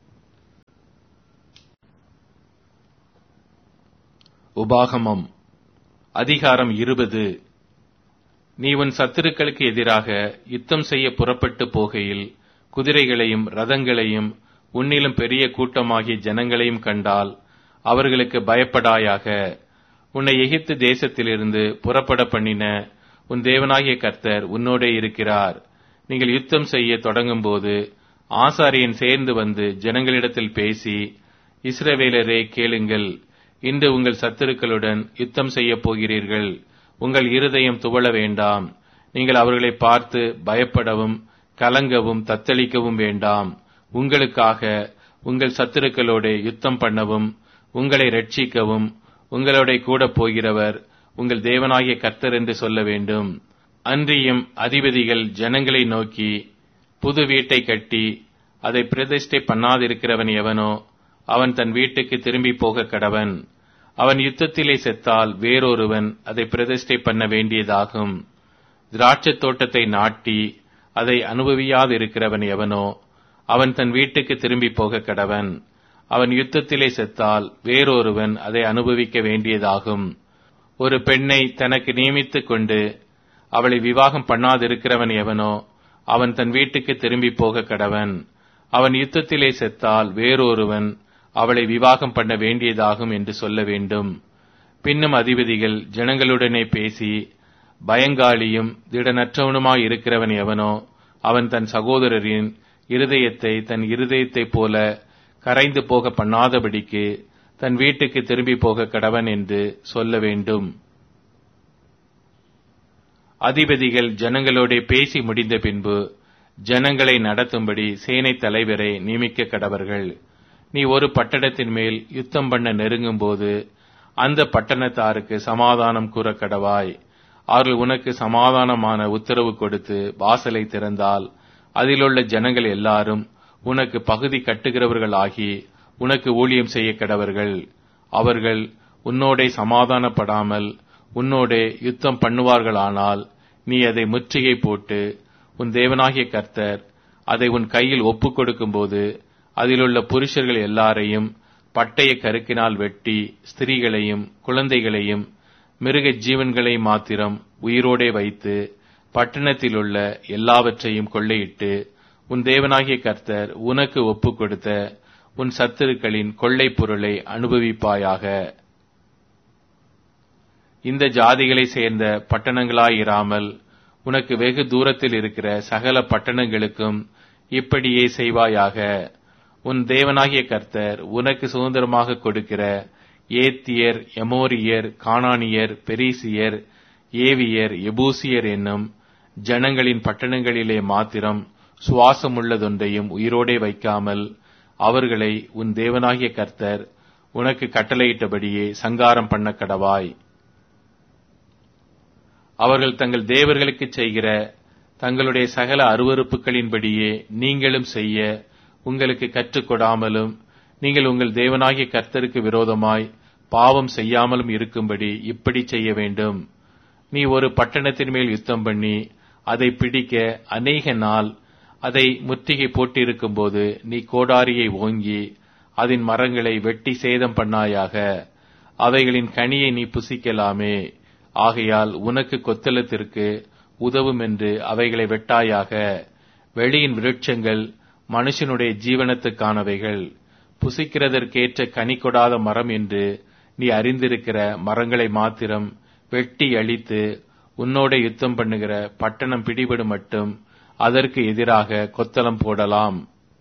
உபாகமம் அதிகாரம் இருபது நீ உன் சத்துருக்களுக்கு எதிராக யுத்தம் செய்ய புறப்பட்டு போகையில் குதிரைகளையும் ரதங்களையும் உன்னிலும் பெரிய கூட்டமாகிய ஜனங்களையும் கண்டால் அவர்களுக்கு பயப்படாயாக உன்னை எகிப்து தேசத்திலிருந்து புறப்பட பண்ணின உன் தேவனாகிய கர்த்தர் உன்னோடே இருக்கிறார் நீங்கள் யுத்தம் செய்ய தொடங்கும்போது ஆசாரியன் சேர்ந்து வந்து ஜனங்களிடத்தில் பேசி இஸ்ரவேலரே கேளுங்கள் இன்று உங்கள் சத்துருக்களுடன் யுத்தம் செய்யப் போகிறீர்கள் உங்கள் இருதயம் துவள வேண்டாம் நீங்கள் அவர்களை பார்த்து பயப்படவும் கலங்கவும் தத்தளிக்கவும் வேண்டாம் உங்களுக்காக உங்கள் சத்துருக்களோட யுத்தம் பண்ணவும் உங்களை ரட்சிக்கவும் உங்களோட கூட போகிறவர் உங்கள் தேவனாகிய கர்த்தர் என்று சொல்ல வேண்டும் அன்றியும் அதிபதிகள் ஜனங்களை நோக்கி புது வீட்டை கட்டி அதை பிரதிஷ்டை பண்ணாதிருக்கிறவன் எவனோ அவன் தன் வீட்டுக்கு திரும்பி போக கடவன் அவன் யுத்தத்திலே செத்தால் வேறொருவன் அதை பிரதிஷ்டை பண்ண வேண்டியதாகும் திராட்சத் தோட்டத்தை நாட்டி அதை அனுபவியாதிருக்கிறவன் எவனோ அவன் தன் வீட்டுக்கு திரும்பி போக கடவன் அவன் யுத்தத்திலே செத்தால் வேறொருவன் அதை அனுபவிக்க வேண்டியதாகும் ஒரு பெண்ணை தனக்கு நியமித்துக் கொண்டு அவளை விவாகம் பண்ணாதிருக்கிறவன் எவனோ அவன் தன் வீட்டுக்கு திரும்பி போக கடவன் அவன் யுத்தத்திலே செத்தால் வேறொருவன் அவளை விவாகம் பண்ண வேண்டியதாகும் என்று சொல்ல வேண்டும் பின்னும் அதிபதிகள் ஜனங்களுடனே பேசி பயங்காளியும் திடனற்றவனுமாய் இருக்கிறவன் எவனோ அவன் தன் சகோதரரின் இருதயத்தை தன் இருதயத்தைப் போல கரைந்து போக பண்ணாதபடிக்கு தன் வீட்டுக்கு திரும்பி போக கடவன் என்று சொல்ல வேண்டும் அதிபதிகள் ஜனங்களோட பேசி முடிந்த பின்பு ஜனங்களை நடத்தும்படி சேனை தலைவரை நியமிக்க கடவர்கள் நீ ஒரு பட்டணத்தின் மேல் யுத்தம் பண்ண நெருங்கும் போது அந்த பட்டணத்தாருக்கு சமாதானம் கூற கடவாய் அவர்கள் உனக்கு சமாதானமான உத்தரவு கொடுத்து வாசலை திறந்தால் அதிலுள்ள ஜனங்கள் எல்லாரும் உனக்கு பகுதி கட்டுகிறவர்கள் ஆகி உனக்கு ஊழியம் செய்ய கடவர்கள் அவர்கள் உன்னோடே சமாதானப்படாமல் உன்னோடே யுத்தம் பண்ணுவார்களானால் நீ அதை முற்றுகை போட்டு உன் தேவனாகிய கர்த்தர் அதை உன் கையில் ஒப்புக் கொடுக்கும்போது அதிலுள்ள புருஷர்கள் எல்லாரையும் பட்டய கருக்கினால் வெட்டி ஸ்திரீகளையும் குழந்தைகளையும் மிருக ஜீவன்களை மாத்திரம் உயிரோடே வைத்து பட்டணத்திலுள்ள எல்லாவற்றையும் கொள்ளையிட்டு உன் தேவனாகிய கர்த்தர் உனக்கு ஒப்புக் கொடுத்த உன் சத்துருக்களின் கொள்ளை பொருளை அனுபவிப்பாயாக இந்த ஜாதிகளை சேர்ந்த பட்டணங்களாயிராமல் உனக்கு வெகு தூரத்தில் இருக்கிற சகல பட்டணங்களுக்கும் இப்படியே செய்வாயாக உன் தேவனாகிய கர்த்தர் உனக்கு சுதந்திரமாக கொடுக்கிற ஏத்தியர் எமோரியர் கானானியர் பெரிசியர் ஏவியர் எபூசியர் என்னும் ஜனங்களின் பட்டணங்களிலே மாத்திரம் சுவாசமுள்ளதொன்றையும் உயிரோடே வைக்காமல் அவர்களை உன் தேவனாகிய கர்த்தர் உனக்கு கட்டளையிட்டபடியே சங்காரம் பண்ண கடவாய் அவர்கள் தங்கள் தேவர்களுக்கு செய்கிற தங்களுடைய சகல அருவறுப்புகளின்படியே நீங்களும் செய்ய உங்களுக்கு கற்றுக்கொடாமலும் நீங்கள் உங்கள் தேவனாகிய கர்த்தருக்கு விரோதமாய் பாவம் செய்யாமலும் இருக்கும்படி இப்படி செய்ய வேண்டும் நீ ஒரு பட்டணத்தின் மேல் யுத்தம் பண்ணி அதை பிடிக்க அநேக நாள் அதை முற்றுகை போட்டிருக்கும் போது நீ கோடாரியை ஓங்கி அதன் மரங்களை வெட்டி சேதம் பண்ணாயாக அவைகளின் கனியை நீ புசிக்கலாமே ஆகையால் உனக்கு கொத்தளத்திற்கு உதவும் என்று அவைகளை வெட்டாயாக வெளியின் விருட்சங்கள் மனுஷனுடைய ஜீவனத்துக்கானவைகள் புசிக்கிறதற்கேற்ற கனி கொடாத மரம் என்று நீ அறிந்திருக்கிற மரங்களை மாத்திரம் வெட்டி அழித்து உன்னோட யுத்தம் பண்ணுகிற பட்டணம் பிடிபடும் மட்டும் அதற்கு எதிராக கொத்தளம் போடலாம்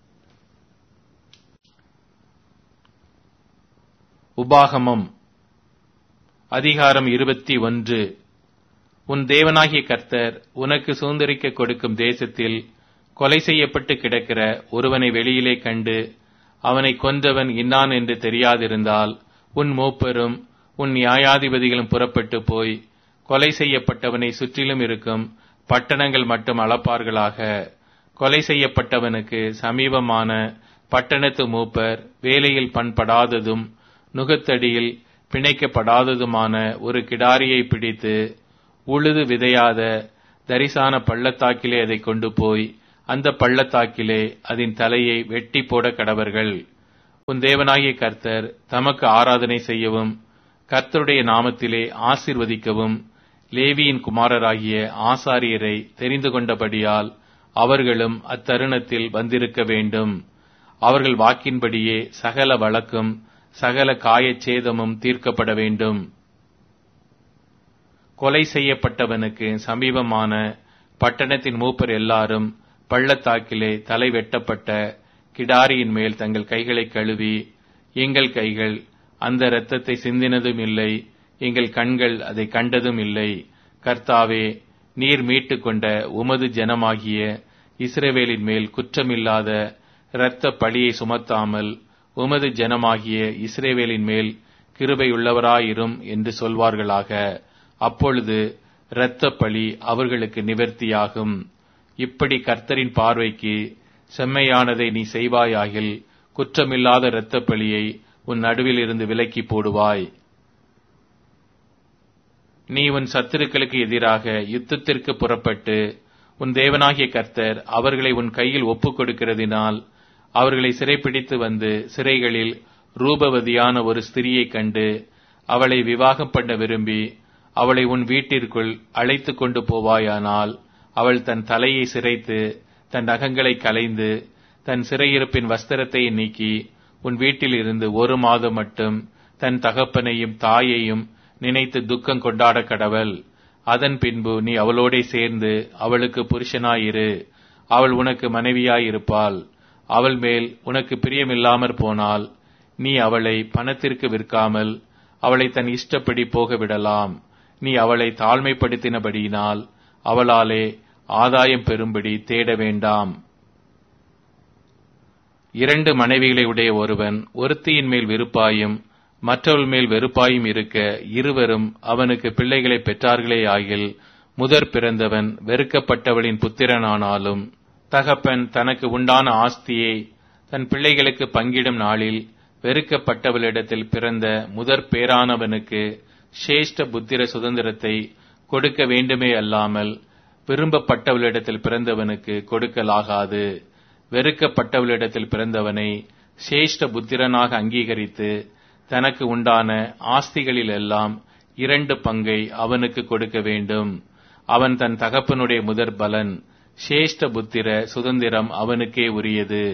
உபாகமம் அதிகாரம் இருபத்தி ஒன்று உன் தேவனாகிய கர்த்தர் உனக்கு சுதந்திரிக்க கொடுக்கும் தேசத்தில் கொலை செய்யப்பட்டு கிடக்கிற ஒருவனை வெளியிலே கண்டு அவனை கொன்றவன் இன்னான் என்று தெரியாதிருந்தால் உன் மூப்பரும் உன் நியாயாதிபதிகளும் புறப்பட்டு போய் கொலை செய்யப்பட்டவனை சுற்றிலும் இருக்கும் பட்டணங்கள் மட்டும் அளப்பார்களாக கொலை செய்யப்பட்டவனுக்கு சமீபமான பட்டணத்து மூப்பர் வேலையில் பண்படாததும் நுகத்தடியில் பிணைக்கப்படாததுமான ஒரு கிடாரியை பிடித்து உழுது விதையாத தரிசான பள்ளத்தாக்கிலே அதை கொண்டு போய் அந்த பள்ளத்தாக்கிலே அதன் தலையை வெட்டி போட கடவர்கள் உன் தேவனாகிய கர்த்தர் தமக்கு ஆராதனை செய்யவும் கர்த்தருடைய நாமத்திலே ஆசிர்வதிக்கவும் லேவியின் குமாரராகிய ஆசாரியரை தெரிந்து கொண்டபடியால் அவர்களும் அத்தருணத்தில் வந்திருக்க வேண்டும் அவர்கள் வாக்கின்படியே சகல வழக்கும் சகல காயச்சேதமும் தீர்க்கப்பட வேண்டும் கொலை செய்யப்பட்டவனுக்கு சமீபமான பட்டணத்தின் மூப்பர் எல்லாரும் பள்ளத்தாக்கிலே தலை வெட்டப்பட்ட கிடாரியின் மேல் தங்கள் கைகளை கழுவி எங்கள் கைகள் அந்த இரத்தத்தை சிந்தினதும் இல்லை எங்கள் கண்கள் அதை கண்டதும் இல்லை கர்த்தாவே நீர் மீட்டு கொண்ட உமது ஜனமாகிய இஸ்ரவேலின் மேல் குற்றமில்லாத இரத்த பழியை சுமத்தாமல் உமது ஜனமாகிய இஸ்ரேவேலின் மேல் கிருபையுள்ளவராயிரும் என்று சொல்வார்களாக அப்பொழுது இரத்த பழி அவர்களுக்கு நிவர்த்தியாகும் இப்படி கர்த்தரின் பார்வைக்கு செம்மையானதை நீ செய்வாயாகில் குற்றமில்லாத இரத்த பழியை உன் நடுவில் இருந்து விலக்கி போடுவாய் நீ உன் சத்துருக்களுக்கு எதிராக யுத்தத்திற்கு புறப்பட்டு உன் தேவனாகிய கர்த்தர் அவர்களை உன் கையில் ஒப்புக் கொடுக்கிறதினால் அவர்களை சிறைப்பிடித்து வந்து சிறைகளில் ரூபவதியான ஒரு ஸ்திரியைக் கண்டு அவளை விவாகம் பண்ண விரும்பி அவளை உன் வீட்டிற்குள் அழைத்து கொண்டு போவாயானால் அவள் தன் தலையை சிரைத்து தன் நகங்களை கலைந்து தன் சிறையிருப்பின் வஸ்திரத்தை நீக்கி உன் வீட்டில் இருந்து ஒரு மாதம் மட்டும் தன் தகப்பனையும் தாயையும் நினைத்து துக்கம் கொண்டாட கடவள் அதன் பின்பு நீ அவளோடே சேர்ந்து அவளுக்கு புருஷனாயிரு அவள் உனக்கு மனைவியாயிருப்பாள் அவள் மேல் உனக்கு பிரியமில்லாமற் போனால் நீ அவளை பணத்திற்கு விற்காமல் அவளை தன் இஷ்டப்படி போக விடலாம் நீ அவளை தாழ்மைப்படுத்தினபடியினால் அவளாலே ஆதாயம் பெறும்படி தேட வேண்டாம் இரண்டு மனைவிகளை உடைய ஒருவன் ஒருத்தியின் மேல் விருப்பாயும் மற்றவள் மேல் வெறுப்பாயும் இருக்க இருவரும் அவனுக்கு பிள்ளைகளை பெற்றார்களே ஆகில் முதற் பிறந்தவன் வெறுக்கப்பட்டவளின் புத்திரனானாலும் தகப்பன் தனக்கு உண்டான ஆஸ்தியை தன் பிள்ளைகளுக்கு பங்கிடும் நாளில் வெறுக்கப்பட்டவளிடத்தில் பிறந்த முதற் பேரானவனுக்கு சிரேஷ்ட புத்திர சுதந்திரத்தை கொடுக்க வேண்டுமே அல்லாமல் விரும்பப்பட்டவளிடத்தில் பிறந்தவனுக்கு கொடுக்கலாகாது வெறுக்கப்பட்டவளிடத்தில் பிறந்தவனை சிரேஷ்ட புத்திரனாக அங்கீகரித்து தனக்கு உண்டான ஆஸ்திகளில் எல்லாம் இரண்டு பங்கை அவனுக்கு கொடுக்க வேண்டும் அவன் தன் தகப்பனுடைய முதற் பலன் சிரேஷ்ட புத்திர சுதந்திரம் அவனுக்கே உரியது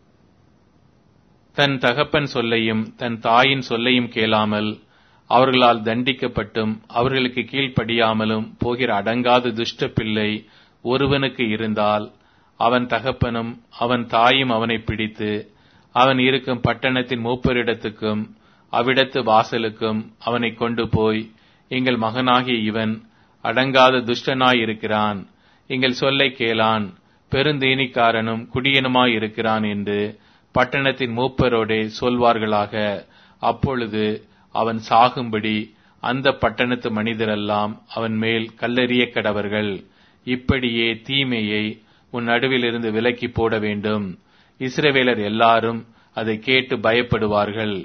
தன் தகப்பன் சொல்லையும் தன் தாயின் சொல்லையும் கேளாமல் அவர்களால் தண்டிக்கப்பட்டும் அவர்களுக்கு கீழ்ப்படியாமலும் போகிற அடங்காத துஷ்ட பிள்ளை ஒருவனுக்கு இருந்தால் அவன் தகப்பனும் அவன் தாயும் அவனை பிடித்து அவன் இருக்கும் பட்டணத்தின் மூப்பரிடத்துக்கும் அவ்விடத்து வாசலுக்கும் அவனை கொண்டு போய் எங்கள் மகனாகிய இவன் அடங்காத துஷ்டனாயிருக்கிறான் எங்கள் சொல்லை கேளான் பெருந்தேனிக்காரனும் குடியனுமாயிருக்கிறான் என்று பட்டணத்தின் மூப்பரோடே சொல்வார்களாக அப்பொழுது அவன் சாகும்படி அந்த பட்டணத்து மனிதரெல்லாம் அவன் மேல் கல்லெறிய கடவர்கள் இப்படியே தீமையை உன் நடுவிலிருந்து விலக்கி போட வேண்டும் இஸ்ரவேலர் எல்லாரும் அதை கேட்டு பயப்படுவார்கள்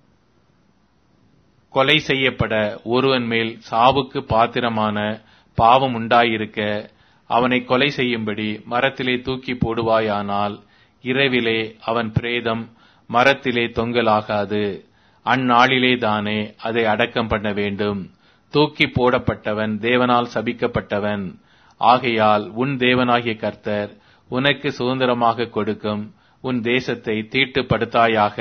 கொலை செய்யப்பட ஒருவன் மேல் சாவுக்கு பாத்திரமான பாவம் உண்டாயிருக்க அவனை கொலை செய்யும்படி மரத்திலே தூக்கி போடுவாயானால் இரவிலே அவன் பிரேதம் மரத்திலே தொங்கலாகாது அந்நாளிலே தானே அதை அடக்கம் பண்ண வேண்டும் தூக்கி போடப்பட்டவன் தேவனால் சபிக்கப்பட்டவன் ஆகையால் உன் தேவனாகிய கர்த்தர் உனக்கு சுதந்திரமாக கொடுக்கும் உன் தேசத்தை தீட்டுப்படுத்தாயாக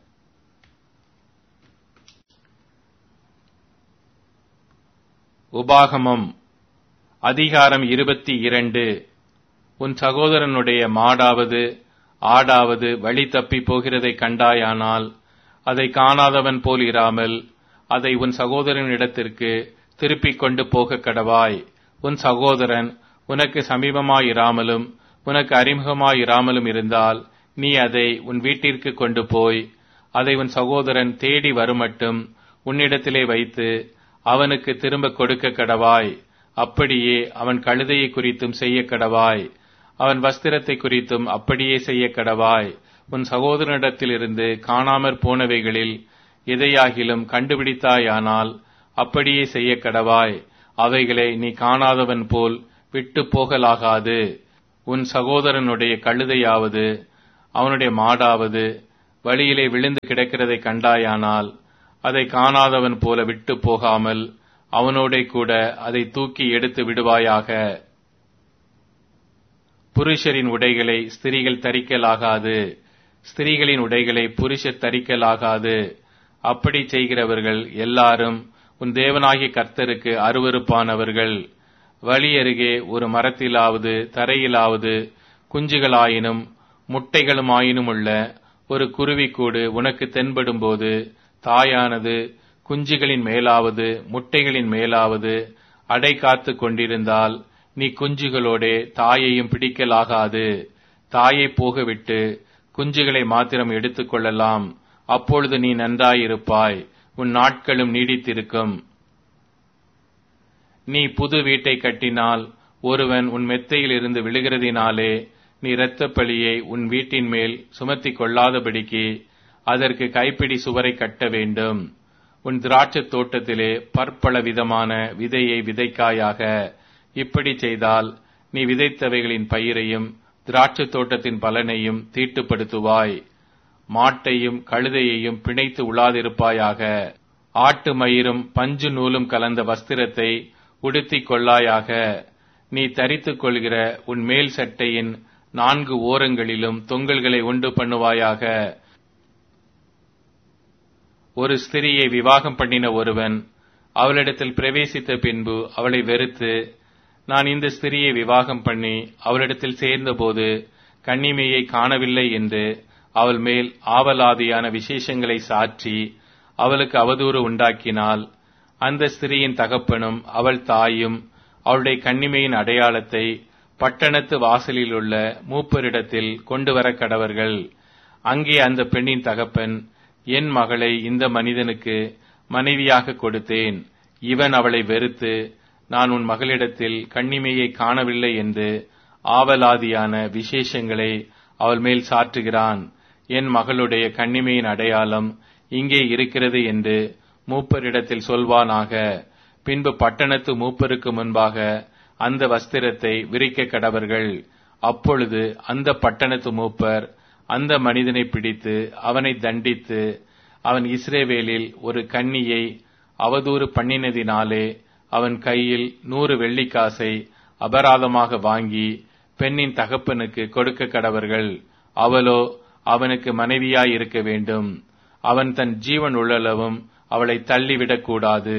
உபாகமம் அதிகாரம் இருபத்தி இரண்டு உன் சகோதரனுடைய மாடாவது ஆடாவது வழி தப்பி போகிறதை கண்டாயானால் அதை காணாதவன் போல் இராமல் அதை உன் சகோதரனிடத்திற்கு திருப்பிக் கொண்டு போக கடவாய் உன் சகோதரன் உனக்கு சமீபமாயிராமலும் உனக்கு அறிமுகமாயிராமலும் இருந்தால் நீ அதை உன் வீட்டிற்கு கொண்டு போய் அதை உன் சகோதரன் தேடி வருமட்டும் உன்னிடத்திலே வைத்து அவனுக்கு திரும்ப கொடுக்க கடவாய் அப்படியே அவன் கழுதையை குறித்தும் செய்ய கடவாய் அவன் வஸ்திரத்தை குறித்தும் அப்படியே செய்ய கடவாய் உன் சகோதரனிடத்திலிருந்து காணாமற் போனவைகளில் எதையாகிலும் கண்டுபிடித்தாயானால் அப்படியே செய்ய கடவாய் அவைகளை நீ காணாதவன் போல் விட்டு போகலாகாது உன் சகோதரனுடைய கழுதையாவது அவனுடைய மாடாவது வழியிலே விழுந்து கிடக்கிறதை கண்டாயானால் அதை காணாதவன் போல விட்டு போகாமல் அவனோடே கூட அதை தூக்கி எடுத்து விடுவாயாக புருஷரின் உடைகளை ஸ்திரீகள் தரிக்கலாகாது ஸ்திரீகளின் உடைகளை புருஷர் தரிக்கலாகாது அப்படி செய்கிறவர்கள் எல்லாரும் உன் தேவனாகிய கர்த்தருக்கு அருவருப்பானவர்கள் வழி அருகே ஒரு மரத்திலாவது தரையிலாவது குஞ்சுகளாயினும் முட்டைகளுமாயினும் உள்ள ஒரு குருவிக்கூடு உனக்கு தென்படும்போது தாயானது குஞ்சுகளின் மேலாவது முட்டைகளின் மேலாவது அடை காத்து கொண்டிருந்தால் நீ குஞ்சுகளோடே தாயையும் பிடிக்கலாகாது தாயை போகவிட்டு குஞ்சுகளை மாத்திரம் எடுத்துக்கொள்ளலாம் அப்பொழுது நீ நன்றாயிருப்பாய் உன் நாட்களும் நீடித்திருக்கும் நீ புது வீட்டை கட்டினால் ஒருவன் உன் மெத்தையில் இருந்து விழுகிறதினாலே நீ இரத்தப் பழியை உன் வீட்டின் மேல் சுமத்திக் கொள்ளாதபடிக்கு அதற்கு கைப்பிடி சுவரை கட்ட வேண்டும் உன் திராட்சைத் தோட்டத்திலே பற்பல விதமான விதையை விதைக்காயாக இப்படி செய்தால் நீ விதைத்தவைகளின் பயிரையும் திராட்சைத் தோட்டத்தின் பலனையும் தீட்டுப்படுத்துவாய் மாட்டையும் கழுதையையும் பிணைத்து உழாதிருப்பாயாக ஆட்டு மயிரும் பஞ்சு நூலும் கலந்த வஸ்திரத்தை உடுத்திக் கொள்ளாயாக நீ தரித்துக் கொள்கிற உன் மேல் சட்டையின் நான்கு ஓரங்களிலும் தொங்கல்களை உண்டு பண்ணுவாயாக ஒரு ஸ்திரியை விவாகம் பண்ணின ஒருவன் அவளிடத்தில் பிரவேசித்த பின்பு அவளை வெறுத்து நான் இந்த ஸ்திரியை விவாகம் பண்ணி அவளிடத்தில் சேர்ந்தபோது கன்னிமையை காணவில்லை என்று அவள் மேல் ஆவலாதியான விசேஷங்களை சாற்றி அவளுக்கு அவதூறு உண்டாக்கினால் அந்த ஸ்திரியின் தகப்பனும் அவள் தாயும் அவளுடைய கன்னிமையின் அடையாளத்தை பட்டணத்து வாசலில் உள்ள மூப்பரிடத்தில் கொண்டு வர கடவர்கள் அங்கே அந்த பெண்ணின் தகப்பன் என் மகளை இந்த மனிதனுக்கு மனைவியாக கொடுத்தேன் இவன் அவளை வெறுத்து நான் உன் மகளிடத்தில் கண்ணிமையை காணவில்லை என்று ஆவலாதியான விசேஷங்களை அவள் மேல் சாற்றுகிறான் என் மகளுடைய கண்ணிமையின் அடையாளம் இங்கே இருக்கிறது என்று மூப்பரிடத்தில் சொல்வானாக பின்பு பட்டணத்து மூப்பருக்கு முன்பாக அந்த வஸ்திரத்தை விரிக்க கடவர்கள் அப்பொழுது அந்த பட்டணத்து மூப்பர் அந்த மனிதனை பிடித்து அவனை தண்டித்து அவன் இஸ்ரேவேலில் ஒரு கன்னியை அவதூறு பண்ணினதினாலே அவன் கையில் நூறு வெள்ளிக்காசை அபராதமாக வாங்கி பெண்ணின் தகப்பனுக்கு கொடுக்க கடவர்கள் அவளோ அவனுக்கு மனைவியாய் இருக்க வேண்டும் அவன் தன் ஜீவன் உள்ளளவும் அவளை தள்ளிவிடக்கூடாது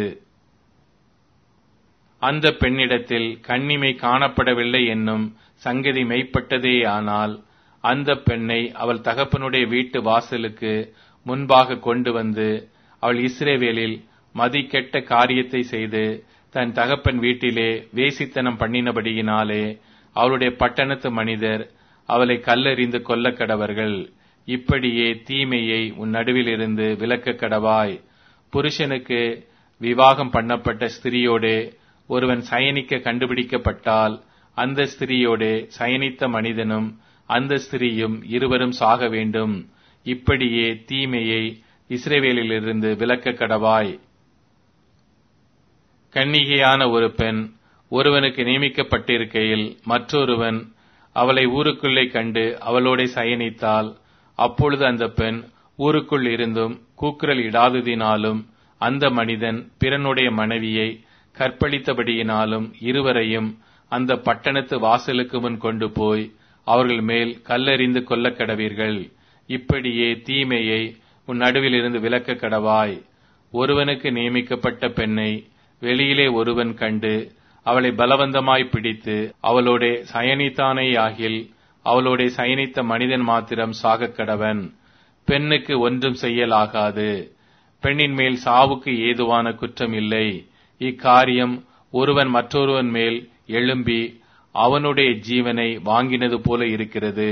அந்த பெண்ணிடத்தில் கண்ணிமை காணப்படவில்லை என்னும் சங்கதி மெய்ப்பட்டதேயானால் அந்த பெண்ணை அவள் தகப்பனுடைய வீட்டு வாசலுக்கு முன்பாக கொண்டு வந்து அவள் இஸ்ரேவேலில் மதிக்கெட்ட காரியத்தை செய்து தன் தகப்பன் வீட்டிலே வேசித்தனம் பண்ணினபடியினாலே அவளுடைய பட்டணத்து மனிதர் அவளை கல்லெறிந்து கொல்ல கடவர்கள் இப்படியே தீமையை உன் நடுவிலிருந்து விலக்க கடவாய் புருஷனுக்கு விவாகம் பண்ணப்பட்ட ஸ்திரியோடே ஒருவன் சயனிக்க கண்டுபிடிக்கப்பட்டால் அந்த ஸ்திரியோடே சயனித்த மனிதனும் அந்த ஸ்திரியும் இருவரும் சாக வேண்டும் இப்படியே தீமையை இஸ்ரேவேலிலிருந்து விலக்க கடவாய் கன்னிகையான ஒரு பெண் ஒருவனுக்கு நியமிக்கப்பட்டிருக்கையில் மற்றொருவன் அவளை ஊருக்குள்ளே கண்டு அவளோட சயனித்தால் அப்பொழுது அந்த பெண் ஊருக்குள் இருந்தும் கூக்குரல் இடாததினாலும் அந்த மனிதன் பிறனுடைய மனைவியை கற்பழித்தபடியினாலும் இருவரையும் அந்த பட்டணத்து வாசலுக்கு முன் கொண்டு போய் அவர்கள் மேல் கல்லெறிந்து கொல்லக் கடவீர்கள் இப்படியே தீமையை உன் நடுவிலிருந்து விலக்க கடவாய் ஒருவனுக்கு நியமிக்கப்பட்ட பெண்ணை வெளியிலே ஒருவன் கண்டு அவளை பலவந்தமாய் பிடித்து அவளோட சயனித்தானேயாகில் அவளோட சயனித்த மனிதன் மாத்திரம் சாகக் கடவன் பெண்ணுக்கு ஒன்றும் செய்யலாகாது பெண்ணின் மேல் சாவுக்கு ஏதுவான குற்றம் இல்லை இக்காரியம் ஒருவன் மற்றொருவன் மேல் எழும்பி அவனுடைய ஜீவனை வாங்கினது போல இருக்கிறது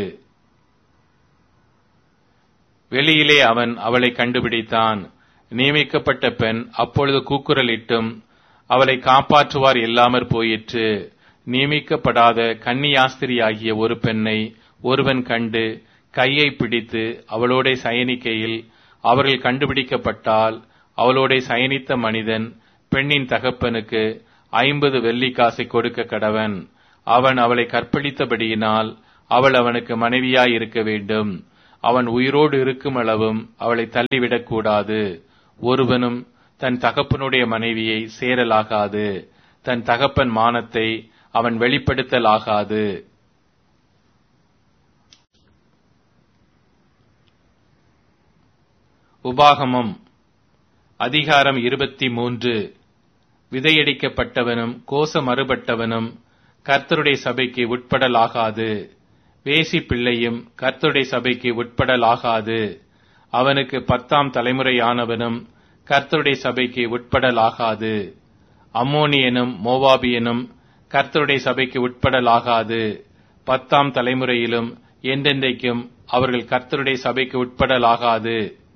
வெளியிலே அவன் அவளை கண்டுபிடித்தான் நியமிக்கப்பட்ட பெண் அப்பொழுது கூக்குரலிட்டும் அவளை காப்பாற்றுவார் இல்லாமற் போயிற்று நியமிக்கப்படாத கன்னியாஸ்திரியாகிய ஒரு பெண்ணை ஒருவன் கண்டு கையை பிடித்து அவளோட சயனிக்கையில் அவர்கள் கண்டுபிடிக்கப்பட்டால் அவளோட சயனித்த மனிதன் பெண்ணின் தகப்பனுக்கு ஐம்பது வெள்ளிக்காசை கொடுக்க கடவன் அவன் அவளை கற்பழித்தபடியினால் அவள் அவனுக்கு மனைவியாய் இருக்க வேண்டும் அவன் உயிரோடு இருக்கும் அளவும் அவளை தள்ளிவிடக் கூடாது ஒருவனும் தன் தகப்பனுடைய மனைவியை சேரலாகாது தன் தகப்பன் மானத்தை அவன் வெளிப்படுத்தலாகாது உபாகமம் அதிகாரம் இருபத்தி மூன்று விதையடிக்கப்பட்டவனும் கோச மறுபட்டவனும் கர்த்தருடைய சபைக்கு உட்படலாகாது வேசி பிள்ளையும் கர்த்தருடைய சபைக்கு உட்படலாகாது அவனுக்கு பத்தாம் தலைமுறையானவனும் கர்த்தருடைய சபைக்கு உட்படலாகாது அம்மோனியனும் மோவாபியனும் கர்த்தருடைய சபைக்கு உட்படலாகாது பத்தாம் தலைமுறையிலும் என்றென்றைக்கும் அவர்கள் கர்த்தருடைய சபைக்கு உட்படலாகாது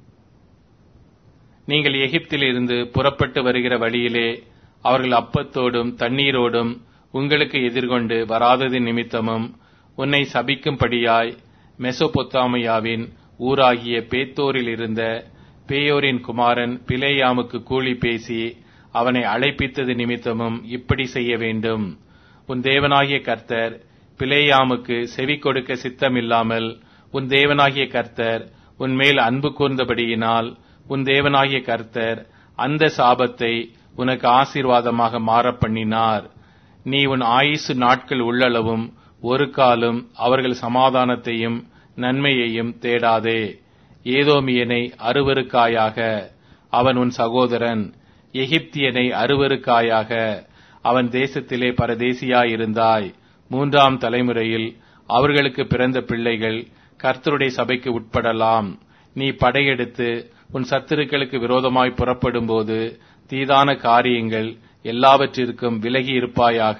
நீங்கள் எகிப்திலிருந்து புறப்பட்டு வருகிற வழியிலே அவர்கள் அப்பத்தோடும் தண்ணீரோடும் உங்களுக்கு எதிர்கொண்டு வராதது நிமித்தமும் உன்னை சபிக்கும்படியாய் மெசொபொத்தாமியாவின் ஊராகிய பேத்தோரில் இருந்த பேயோரின் குமாரன் பிலேயாமுக்கு கூலி பேசி அவனை அழைப்பித்தது நிமித்தமும் இப்படி செய்ய வேண்டும் உன் தேவனாகிய கர்த்தர் பிலேயாமுக்கு செவி கொடுக்க சித்தமில்லாமல் உன் தேவனாகிய கர்த்தர் உன் மேல் அன்பு கூர்ந்தபடியினால் உன் தேவனாகிய கர்த்தர் அந்த சாபத்தை உனக்கு ஆசீர்வாதமாக மாற பண்ணினார் நீ உன் ஆயுசு நாட்கள் உள்ளளவும் ஒரு காலம் அவர்கள் சமாதானத்தையும் நன்மையையும் தேடாதே ஏதோமியனை அருவருக்காயாக அவன் உன் சகோதரன் எகிப்தியனை அருவருக்காயாக அவன் தேசத்திலே பரதேசியாயிருந்தாய் மூன்றாம் தலைமுறையில் அவர்களுக்கு பிறந்த பிள்ளைகள் கர்த்தருடைய சபைக்கு உட்படலாம் நீ படையெடுத்து உன் சத்துருக்களுக்கு விரோதமாய் புறப்படும்போது தீதான காரியங்கள் எல்லாவற்றிற்கும் விலகி இருப்பாயாக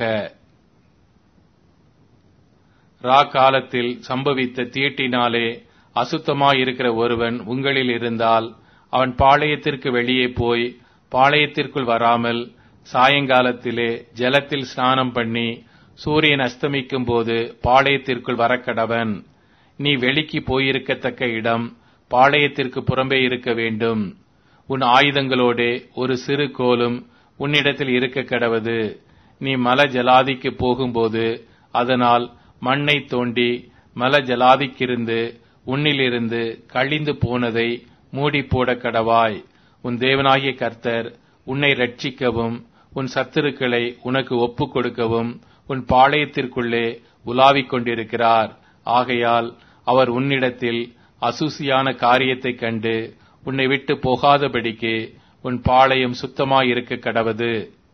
ரா காலத்தில் சம்பவித்த தீட்டினாலே அசுத்தமாயிருக்கிற ஒருவன் உங்களில் இருந்தால் அவன் பாளையத்திற்கு வெளியே போய் பாளையத்திற்குள் வராமல் சாயங்காலத்திலே ஜலத்தில் ஸ்நானம் பண்ணி சூரியன் அஸ்தமிக்கும் போது பாளையத்திற்குள் வரக்கடவன் நீ வெளிக்கு போயிருக்கத்தக்க இடம் பாளையத்திற்கு புறம்பே இருக்க வேண்டும் உன் ஆயுதங்களோடே ஒரு சிறு கோலும் உன்னிடத்தில் இருக்க கடவது நீ மல ஜலாதிக்கு போகும்போது அதனால் மண்ணை தோண்டி மல ஜலாதிக்கிருந்து உன்னிலிருந்து கழிந்து போனதை மூடி போட கடவாய் உன் தேவனாகிய கர்த்தர் உன்னை ரட்சிக்கவும் உன் சத்துருக்களை உனக்கு ஒப்புக் கொடுக்கவும் உன் பாளையத்திற்குள்ளே உலாவிக் கொண்டிருக்கிறார் ஆகையால் அவர் உன்னிடத்தில் அசூசியான காரியத்தைக் கண்டு உன்னை விட்டு போகாதபடிக்கு உன் பாளையம் சுத்தமாயிருக்க கடவது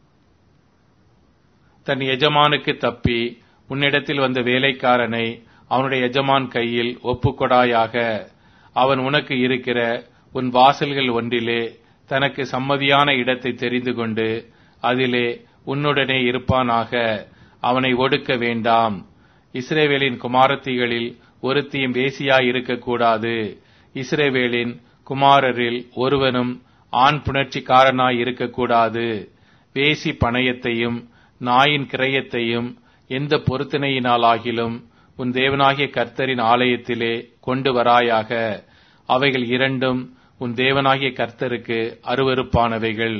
தன் எஜமானுக்கு தப்பி உன்னிடத்தில் வந்த வேலைக்காரனை அவனுடைய எஜமான் கையில் ஒப்புக்கொடாயாக அவன் உனக்கு இருக்கிற உன் வாசல்கள் ஒன்றிலே தனக்கு சம்மதியான இடத்தை தெரிந்து கொண்டு அதிலே உன்னுடனே இருப்பானாக அவனை ஒடுக்க வேண்டாம் இஸ்ரேவேலின் குமாரத்திகளில் ஒருத்தியும் வேசியாய் இருக்கக்கூடாது இஸ்ரேவேலின் குமாரரில் ஒருவனும் ஆண் புணர்ச்சிக்காரனாய் இருக்கக்கூடாது வேசி பணயத்தையும் நாயின் கிரயத்தையும் எந்த பொருத்தனையினாலாகிலும் உன் தேவனாகிய கர்த்தரின் ஆலயத்திலே கொண்டு வராயாக அவைகள் இரண்டும் உன் தேவனாகிய கர்த்தருக்கு அருவருப்பானவைகள்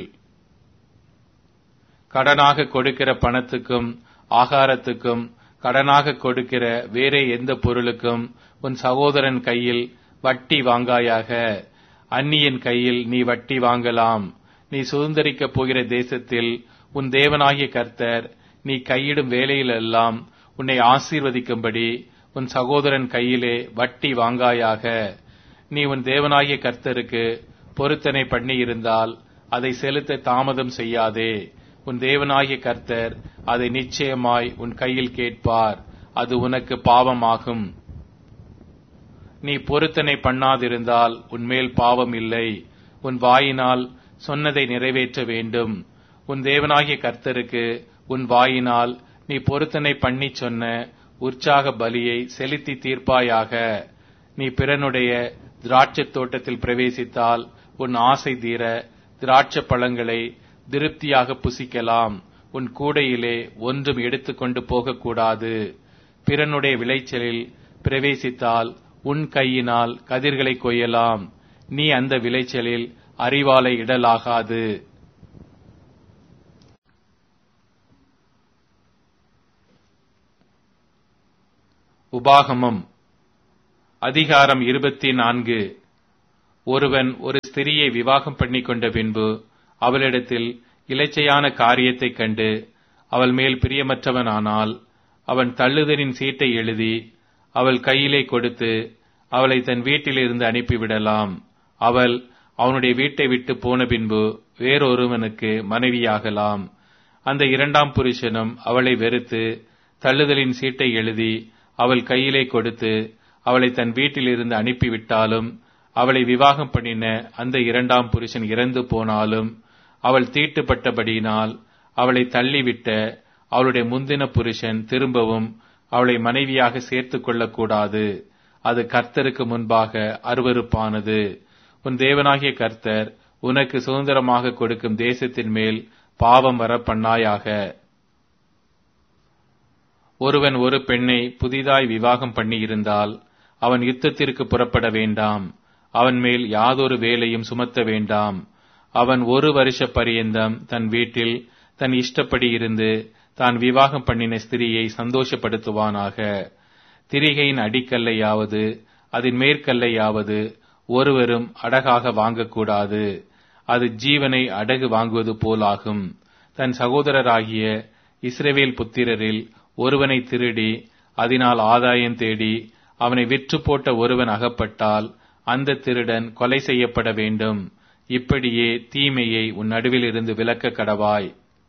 கடனாக கொடுக்கிற பணத்துக்கும் ஆகாரத்துக்கும் கடனாக கொடுக்கிற வேறே எந்த பொருளுக்கும் உன் சகோதரன் கையில் வட்டி வாங்காயாக அந்நியன் கையில் நீ வட்டி வாங்கலாம் நீ சுதந்திரிக்கப் போகிற தேசத்தில் உன் தேவனாகிய கர்த்தர் நீ கையிடும் வேலையிலெல்லாம் உன்னை ஆசீர்வதிக்கும்படி உன் சகோதரன் கையிலே வட்டி வாங்காயாக நீ உன் தேவனாகிய கர்த்தருக்கு பொருத்தனை பண்ணியிருந்தால் அதை செலுத்த தாமதம் செய்யாதே உன் தேவனாகிய கர்த்தர் அதை நிச்சயமாய் உன் கையில் கேட்பார் அது உனக்கு பாவமாகும் நீ பொருத்தனை பண்ணாதிருந்தால் உன்மேல் பாவம் இல்லை உன் வாயினால் சொன்னதை நிறைவேற்ற வேண்டும் உன் தேவனாகிய கர்த்தருக்கு உன் வாயினால் நீ பொருத்தனை பண்ணி சொன்ன உற்சாக பலியை செலுத்தி தீர்ப்பாயாக நீ பிறனுடைய திராட்சத் தோட்டத்தில் பிரவேசித்தால் உன் ஆசை தீர திராட்சை பழங்களை திருப்தியாக புசிக்கலாம் உன் கூடையிலே ஒன்றும் எடுத்துக்கொண்டு போகக்கூடாது பிறனுடைய விளைச்சலில் பிரவேசித்தால் உன் கையினால் கதிர்களை கொய்யலாம் நீ அந்த விளைச்சலில் அறிவாலை இடலாகாது உபாகமம் அதிகாரம் இருபத்தி நான்கு ஒருவன் ஒரு ஸ்திரியை விவாகம் பண்ணி கொண்ட பின்பு அவளிடத்தில் இலச்சையான காரியத்தைக் கண்டு அவள் மேல் பிரியமற்றவனானால் அவன் தள்ளுதலின் சீட்டை எழுதி அவள் கையிலே கொடுத்து அவளை தன் வீட்டிலிருந்து அனுப்பிவிடலாம் அவள் அவனுடைய வீட்டை விட்டு போன பின்பு வேறொருவனுக்கு மனைவியாகலாம் அந்த இரண்டாம் புருஷனும் அவளை வெறுத்து தள்ளுதலின் சீட்டை எழுதி அவள் கையிலே கொடுத்து அவளை தன் வீட்டிலிருந்து அனுப்பிவிட்டாலும் அவளை விவாகம் பண்ணின அந்த இரண்டாம் புருஷன் இறந்து போனாலும் அவள் தீட்டுப்பட்டபடியினால் அவளை தள்ளிவிட்ட அவளுடைய முந்தின புருஷன் திரும்பவும் அவளை மனைவியாக சேர்த்துக் கொள்ளக்கூடாது அது கர்த்தருக்கு முன்பாக அருவருப்பானது உன் தேவனாகிய கர்த்தர் உனக்கு சுதந்திரமாக கொடுக்கும் தேசத்தின் மேல் பாவம் வர பண்ணாயாக ஒருவன் ஒரு பெண்ணை புதிதாய் விவாகம் பண்ணி இருந்தால் அவன் யுத்தத்திற்கு புறப்பட வேண்டாம் அவன் மேல் யாதொரு வேலையும் சுமத்த வேண்டாம் அவன் ஒரு வருஷ பரியந்தம் தன் வீட்டில் தன் இஷ்டப்படி இருந்து தான் விவாகம் பண்ணின ஸ்திரியை சந்தோஷப்படுத்துவானாக திரிகையின் அடிக்கல்லையாவது அதன் மேற்கல்லையாவது ஒருவரும் அடகாக வாங்கக்கூடாது அது ஜீவனை அடகு வாங்குவது போலாகும் தன் சகோதரராகிய இஸ்ரவேல் புத்திரரில் ஒருவனை திருடி அதனால் ஆதாயம் தேடி அவனை விற்று போட்ட ஒருவன் அகப்பட்டால் அந்த திருடன் கொலை செய்யப்பட வேண்டும் இப்படியே தீமையை உன் நடுவில் இருந்து விலக்க கடவாய்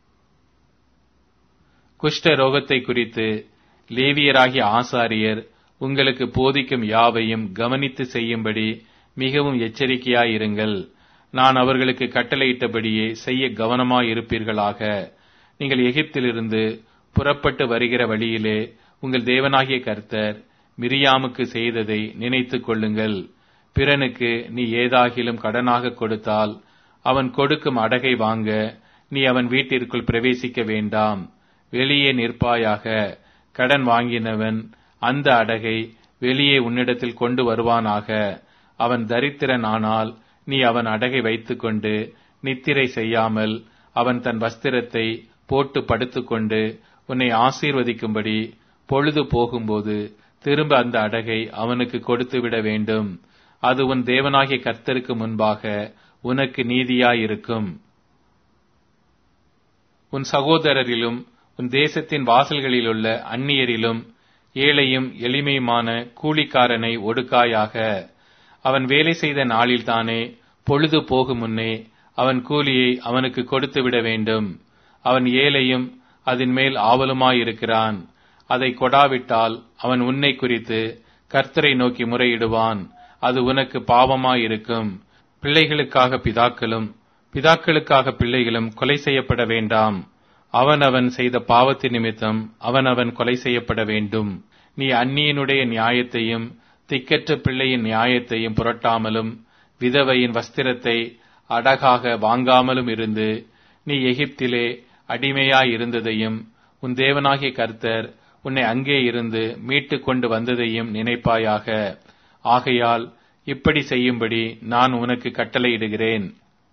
குஷ்ட ரோகத்தை குறித்து லேவியராகிய ஆசாரியர் உங்களுக்கு போதிக்கும் யாவையும் கவனித்து செய்யும்படி மிகவும் எச்சரிக்கையாயிருங்கள் நான் அவர்களுக்கு கட்டளையிட்டபடியே செய்ய கவனமாயிருப்பீர்களாக நீங்கள் எகிப்திலிருந்து புறப்பட்டு வருகிற வழியிலே உங்கள் தேவனாகிய கர்த்தர் மிரியாமுக்கு செய்ததை நினைத்துக் கொள்ளுங்கள் பிறனுக்கு நீ ஏதாகிலும் கடனாக கொடுத்தால் அவன் கொடுக்கும் அடகை வாங்க நீ அவன் வீட்டிற்குள் பிரவேசிக்க வேண்டாம் வெளியே நிற்பாயாக கடன் வாங்கினவன் அந்த அடகை வெளியே உன்னிடத்தில் கொண்டு வருவானாக அவன் தரித்திரன் ஆனால் நீ அவன் அடகை வைத்துக்கொண்டு நித்திரை செய்யாமல் அவன் தன் வஸ்திரத்தை போட்டு படுத்துக்கொண்டு உன்னை ஆசீர்வதிக்கும்படி பொழுது போகும்போது திரும்ப அந்த அடகை அவனுக்கு கொடுத்து விட வேண்டும் அது உன் தேவனாகிய கர்த்தருக்கு முன்பாக உனக்கு நீதியாயிருக்கும் உன் சகோதரரிலும் உன் தேசத்தின் வாசல்களிலுள்ள அந்நியரிலும் ஏழையும் எளிமையுமான கூலிக்காரனை ஒடுக்காயாக அவன் வேலை செய்த நாளில்தானே பொழுது போகும் முன்னே அவன் கூலியை அவனுக்கு கொடுத்து விட வேண்டும் அவன் ஏழையும் அதன் மேல் ஆவலுமாயிருக்கிறான் அதை கொடாவிட்டால் அவன் உன்னை குறித்து கர்த்தரை நோக்கி முறையிடுவான் அது உனக்கு பாவமாயிருக்கும் பிள்ளைகளுக்காக பிதாக்களும் பிதாக்களுக்காக பிள்ளைகளும் கொலை செய்யப்பட வேண்டாம் அவனவன் செய்த பாவத்தின் நிமித்தம் அவனவன் கொலை செய்யப்பட வேண்டும் நீ அந்நியனுடைய நியாயத்தையும் திக்கற்ற பிள்ளையின் நியாயத்தையும் புரட்டாமலும் விதவையின் வஸ்திரத்தை அடகாக வாங்காமலும் இருந்து நீ எகிப்திலே அடிமையாயிருந்ததையும் உன் தேவனாகிய கர்த்தர் உன்னை அங்கே இருந்து மீட்டு கொண்டு வந்ததையும் நினைப்பாயாக ஆகையால் இப்படி செய்யும்படி நான் உனக்கு கட்டளையிடுகிறேன்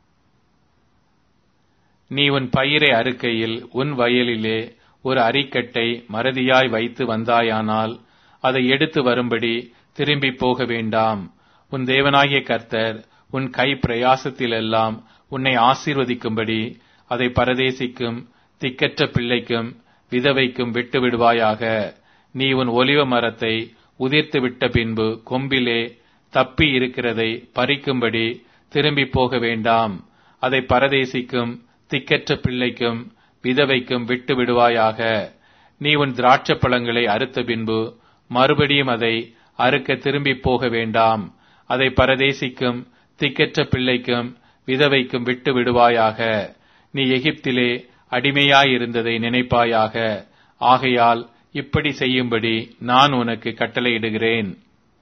நீ உன் பயிரை அறுக்கையில் உன் வயலிலே ஒரு அரிக்கட்டை மறதியாய் வைத்து வந்தாயானால் அதை எடுத்து வரும்படி திரும்பி போக வேண்டாம் உன் தேவனாகிய கர்த்தர் உன் கை பிரயாசத்திலெல்லாம் உன்னை ஆசீர்வதிக்கும்படி அதை பரதேசிக்கும் திக்கற்ற பிள்ளைக்கும் விதவைக்கும் விட்டு விடுவாயாக நீ உன் ஒலிவ மரத்தை உதிர்த்து விட்ட பின்பு கொம்பிலே தப்பி இருக்கிறதை பறிக்கும்படி திரும்பி போக வேண்டாம் அதை பரதேசிக்கும் திக்கற்ற பிள்ளைக்கும் விதவைக்கும் விட்டு விடுவாயாக நீ உன் திராட்சை பழங்களை அறுத்த பின்பு மறுபடியும் அதை அறுக்க திரும்பி போக வேண்டாம் அதை பரதேசிக்கும் திக்கற்ற பிள்ளைக்கும் விதவைக்கும் விட்டு விடுவாயாக நீ எகிப்திலே அடிமையாயிருந்ததை நினைப்பாயாக ஆகையால் இப்படி செய்யும்படி நான் உனக்கு கட்டளையிடுகிறேன்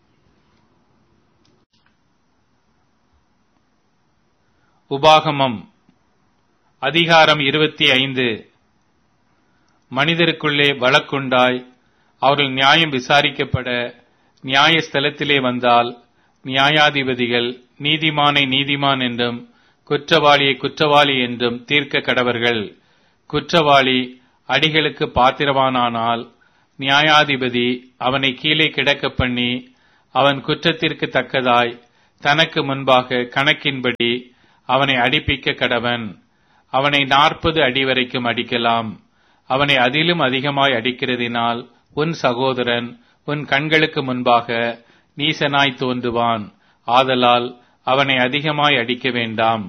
உபாகமம் அதிகாரம் இருபத்தி ஐந்து மனிதருக்குள்ளே வழக்குண்டாய் அவர்கள் நியாயம் விசாரிக்கப்பட நியாயஸ்தலத்திலே வந்தால் நியாயாதிபதிகள் நீதிமானை நீதிமான் என்றும் குற்றவாளியை குற்றவாளி என்றும் தீர்க்க கடவர்கள் குற்றவாளி அடிகளுக்கு பாத்திரவானானால் நியாயாதிபதி அவனை கீழே கிடக்க பண்ணி அவன் குற்றத்திற்கு தக்கதாய் தனக்கு முன்பாக கணக்கின்படி அவனை அடிப்பிக்க கடவன் அவனை நாற்பது அடி வரைக்கும் அடிக்கலாம் அவனை அதிலும் அதிகமாய் அடிக்கிறதினால் உன் சகோதரன் உன் கண்களுக்கு முன்பாக நீசனாய் தோன்றுவான் ஆதலால் அவனை அதிகமாய் அடிக்க வேண்டாம்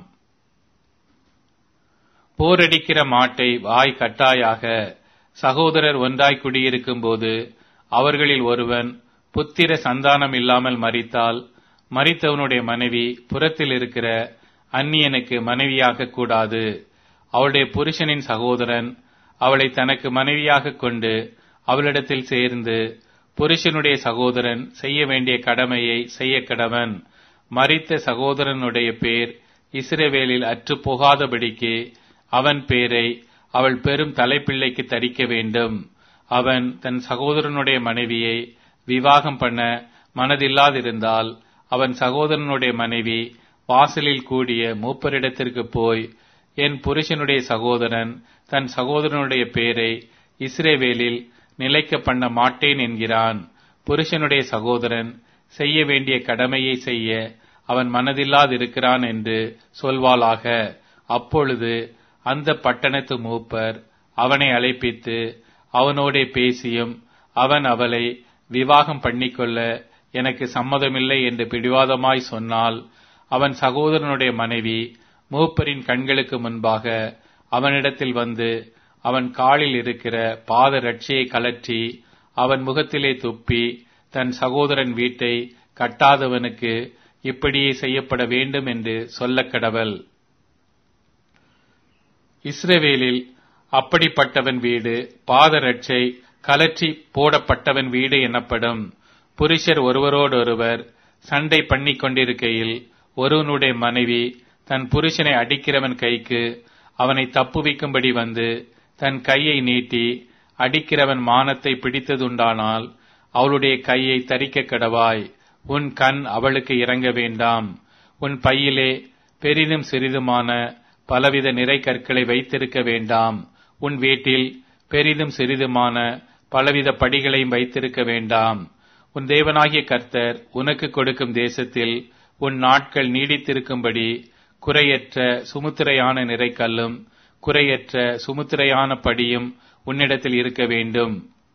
போரடிக்கிற மாட்டை வாய் கட்டாயாக சகோதரர் ஒன்றாய் குடியிருக்கும் போது அவர்களில் ஒருவன் புத்திர சந்தானம் இல்லாமல் மறித்தால் மறித்தவனுடைய மனைவி புறத்தில் இருக்கிற அந்நியனுக்கு மனைவியாக கூடாது அவளுடைய புருஷனின் சகோதரன் அவளை தனக்கு மனைவியாக கொண்டு அவளிடத்தில் சேர்ந்து புருஷனுடைய சகோதரன் செய்ய வேண்டிய கடமையை செய்ய கடவன் மறித்த சகோதரனுடைய பேர் இஸ்ரவேலில் அற்று போகாதபடிக்கு அவன் பேரை அவள் பெரும் தலைப்பிள்ளைக்கு தரிக்க வேண்டும் அவன் தன் சகோதரனுடைய மனைவியை விவாகம் பண்ண மனதில்லாதிருந்தால் அவன் சகோதரனுடைய மனைவி வாசலில் கூடிய மூப்பரிடத்திற்கு போய் என் புருஷனுடைய சகோதரன் தன் சகோதரனுடைய பேரை இஸ்ரேவேலில் நிலைக்க பண்ண மாட்டேன் என்கிறான் புருஷனுடைய சகோதரன் செய்ய வேண்டிய கடமையை செய்ய அவன் மனதில்லாதிருக்கிறான் என்று சொல்வாளாக அப்பொழுது அந்த பட்டணத்து மூப்பர் அவனை அழைப்பித்து அவனோடே பேசியும் அவன் அவளை விவாகம் பண்ணிக்கொள்ள எனக்கு சம்மதமில்லை என்று பிடிவாதமாய் சொன்னால் அவன் சகோதரனுடைய மனைவி மூப்பரின் கண்களுக்கு முன்பாக அவனிடத்தில் வந்து அவன் காலில் இருக்கிற பாத ரட்சியை கலற்றி அவன் முகத்திலே துப்பி தன் சகோதரன் வீட்டை கட்டாதவனுக்கு இப்படியே செய்யப்பட வேண்டும் என்று சொல்லக் கடவல் இஸ்ரவேலில் அப்படிப்பட்டவன் வீடு பாதரட்சை கலற்றி போடப்பட்டவன் வீடு எனப்படும் புருஷர் ஒருவரோடொருவர் சண்டை பண்ணி கொண்டிருக்கையில் ஒருவனுடைய மனைவி தன் புருஷனை அடிக்கிறவன் கைக்கு அவனை தப்புவிக்கும்படி வந்து தன் கையை நீட்டி அடிக்கிறவன் மானத்தை பிடித்ததுண்டானால் அவளுடைய கையை தரிக்க கடவாய் உன் கண் அவளுக்கு இறங்க வேண்டாம் உன் பையிலே பெரிதும் சிறிதுமான பலவித நிறை கற்களை வைத்திருக்க வேண்டாம் உன் வீட்டில் பெரிதும் சிறிதுமான பலவித படிகளையும் வைத்திருக்க வேண்டாம் உன் தேவனாகிய கர்த்தர் உனக்கு கொடுக்கும் தேசத்தில் உன் நாட்கள் நீடித்திருக்கும்படி குறையற்ற சுமுத்திரையான நிறைக்கல்லும் குறையற்ற சுமுத்திரையான படியும் உன்னிடத்தில் இருக்க வேண்டும்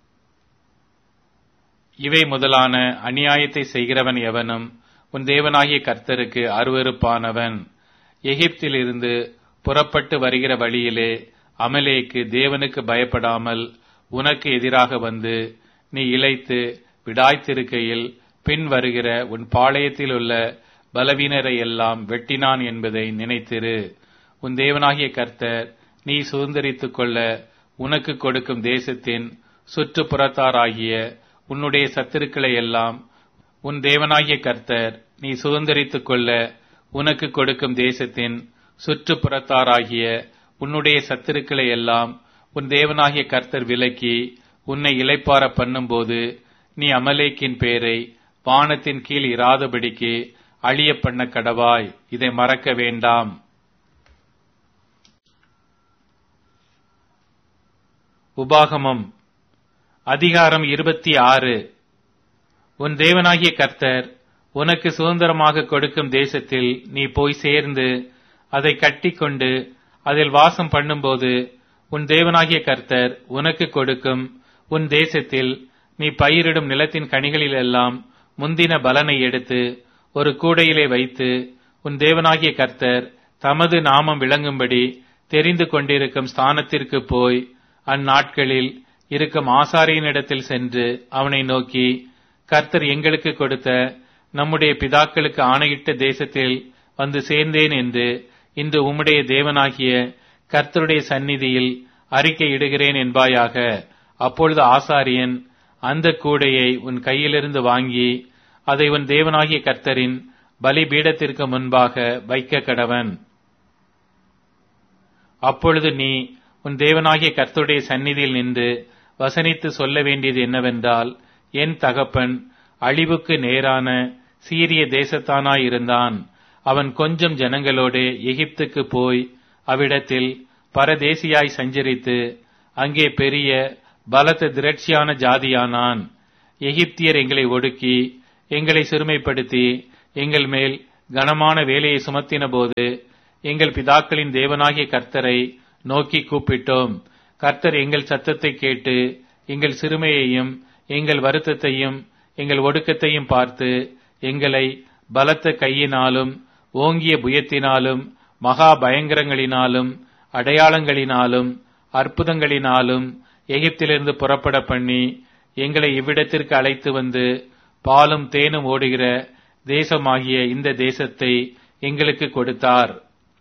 இவை முதலான அநியாயத்தை செய்கிறவன் எவனும் உன் தேவனாகிய கர்த்தருக்கு அருவருப்பானவன் எகிப்திலிருந்து புறப்பட்டு வருகிற வழியிலே அமலேக்கு தேவனுக்கு பயப்படாமல் உனக்கு எதிராக வந்து நீ இழைத்து விடாய்த்திருக்கையில் பின் வருகிற உன் பாளையத்தில் உள்ள பலவீனரை எல்லாம் வெட்டினான் என்பதை நினைத்திரு உன் தேவனாகிய கர்த்தர் நீ சுதந்திரித்துக் கொள்ள உனக்கு கொடுக்கும் தேசத்தின் சுற்றுப்புறத்தாராகிய உன்னுடைய சத்துருக்களை எல்லாம் உன் தேவனாகிய கர்த்தர் நீ சுதந்திரித்துக் கொள்ள உனக்கு கொடுக்கும் தேசத்தின் சுற்றுப்புறத்தாராகிய உன்னுடைய சத்துருக்களை எல்லாம் உன் தேவனாகிய கர்த்தர் விலக்கி உன்னை இளைப்பார பண்ணும்போது நீ அமலேக்கின் பேரை வானத்தின் கீழ் இராதபடிக்கு அழிய பண்ண கடவாய் இதை மறக்க வேண்டாம் உபாகமம் அதிகாரம் இருபத்தி ஆறு உன் தேவனாகிய கர்த்தர் உனக்கு சுதந்திரமாக கொடுக்கும் தேசத்தில் நீ போய் சேர்ந்து அதை கட்டிக்கொண்டு அதில் வாசம் பண்ணும்போது உன் தேவனாகிய கர்த்தர் உனக்கு கொடுக்கும் உன் தேசத்தில் நீ பயிரிடும் நிலத்தின் கனிகளிலெல்லாம் முந்தின பலனை எடுத்து ஒரு கூடையிலே வைத்து உன் தேவனாகிய கர்த்தர் தமது நாமம் விளங்கும்படி தெரிந்து கொண்டிருக்கும் ஸ்தானத்திற்கு போய் அந்நாட்களில் இருக்கும் ஆசாரியனிடத்தில் சென்று அவனை நோக்கி கர்த்தர் எங்களுக்கு கொடுத்த நம்முடைய பிதாக்களுக்கு ஆணையிட்ட தேசத்தில் வந்து சேர்ந்தேன் என்று இன்று உம்முடைய தேவனாகிய கர்த்தருடைய சந்நிதியில் அறிக்கை இடுகிறேன் என்பாயாக அப்பொழுது ஆசாரியன் அந்த கூடையை உன் கையிலிருந்து வாங்கி அதை உன் தேவனாகிய கர்த்தரின் பலிபீடத்திற்கு முன்பாக வைக்க கடவன் அப்பொழுது நீ உன் தேவனாகிய கர்த்தருடைய சந்நிதியில் நின்று வசனித்து சொல்ல வேண்டியது என்னவென்றால் என் தகப்பன் அழிவுக்கு நேரான சீரிய தேசத்தானாயிருந்தான் அவன் கொஞ்சம் ஜனங்களோடு எகிப்துக்கு போய் அவ்விடத்தில் பரதேசியாய் சஞ்சரித்து அங்கே பெரிய பலத்த திரட்சியான ஜாதியானான் எகிப்தியர் எங்களை ஒடுக்கி எங்களை சிறுமைப்படுத்தி எங்கள் மேல் கனமான வேலையை சுமத்தின போது எங்கள் பிதாக்களின் தேவனாகிய கர்த்தரை நோக்கி கூப்பிட்டோம் கர்த்தர் எங்கள் சத்தத்தை கேட்டு எங்கள் சிறுமையையும் எங்கள் வருத்தத்தையும் எங்கள் ஒடுக்கத்தையும் பார்த்து எங்களை பலத்த கையினாலும் ஓங்கிய புயத்தினாலும் மகா பயங்கரங்களினாலும் அடையாளங்களினாலும் அற்புதங்களினாலும் எகிப்திலிருந்து புறப்பட பண்ணி எங்களை இவ்விடத்திற்கு அழைத்து வந்து பாலும் தேனும் ஓடுகிற தேசமாகிய இந்த தேசத்தை எங்களுக்கு கொடுத்தார்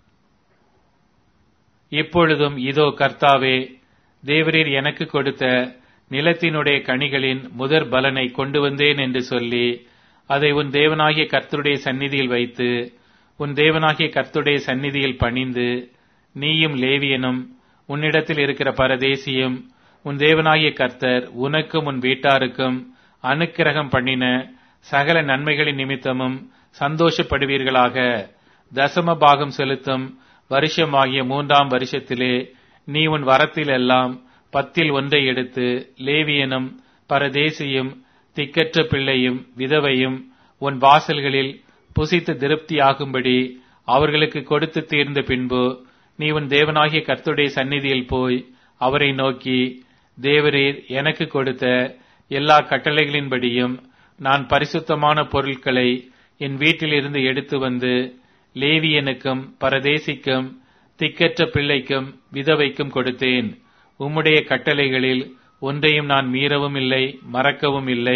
இப்பொழுதும் இதோ கர்த்தாவே தேவரீர் எனக்கு கொடுத்த நிலத்தினுடைய கனிகளின் முதற் பலனை கொண்டு வந்தேன் என்று சொல்லி அதை உன் தேவனாகிய கர்த்தருடைய சந்நிதியில் வைத்து உன் தேவனாகிய கர்த்தருடைய சந்நிதியில் பணிந்து நீயும் லேவியனும் உன்னிடத்தில் இருக்கிற பரதேசியும் உன் தேவனாகிய கர்த்தர் உனக்கும் உன் வீட்டாருக்கும் அனுக்கிரகம் பண்ணின சகல நன்மைகளின் நிமித்தமும் சந்தோஷப்படுவீர்களாக தசம பாகம் செலுத்தும் வருஷமாகிய மூன்றாம் வருஷத்திலே நீ உன் வரத்தில் எல்லாம் பத்தில் ஒன்றை எடுத்து லேவியனும் பரதேசியும் திக்கற்ற பிள்ளையும் விதவையும் உன் வாசல்களில் புசித்து திருப்தியாகும்படி அவர்களுக்கு கொடுத்து தீர்ந்த பின்பு நீ உன் தேவனாகிய கர்த்துடைய சந்நிதியில் போய் அவரை நோக்கி தேவரீர் எனக்கு கொடுத்த எல்லா கட்டளைகளின்படியும் நான் பரிசுத்தமான பொருட்களை என் வீட்டிலிருந்து எடுத்து வந்து லேவியனுக்கும் பரதேசிக்கும் திக்கற்ற பிள்ளைக்கும் விதவைக்கும் கொடுத்தேன் உம்முடைய கட்டளைகளில் ஒன்றையும் நான் மீறவும் இல்லை மறக்கவும் இல்லை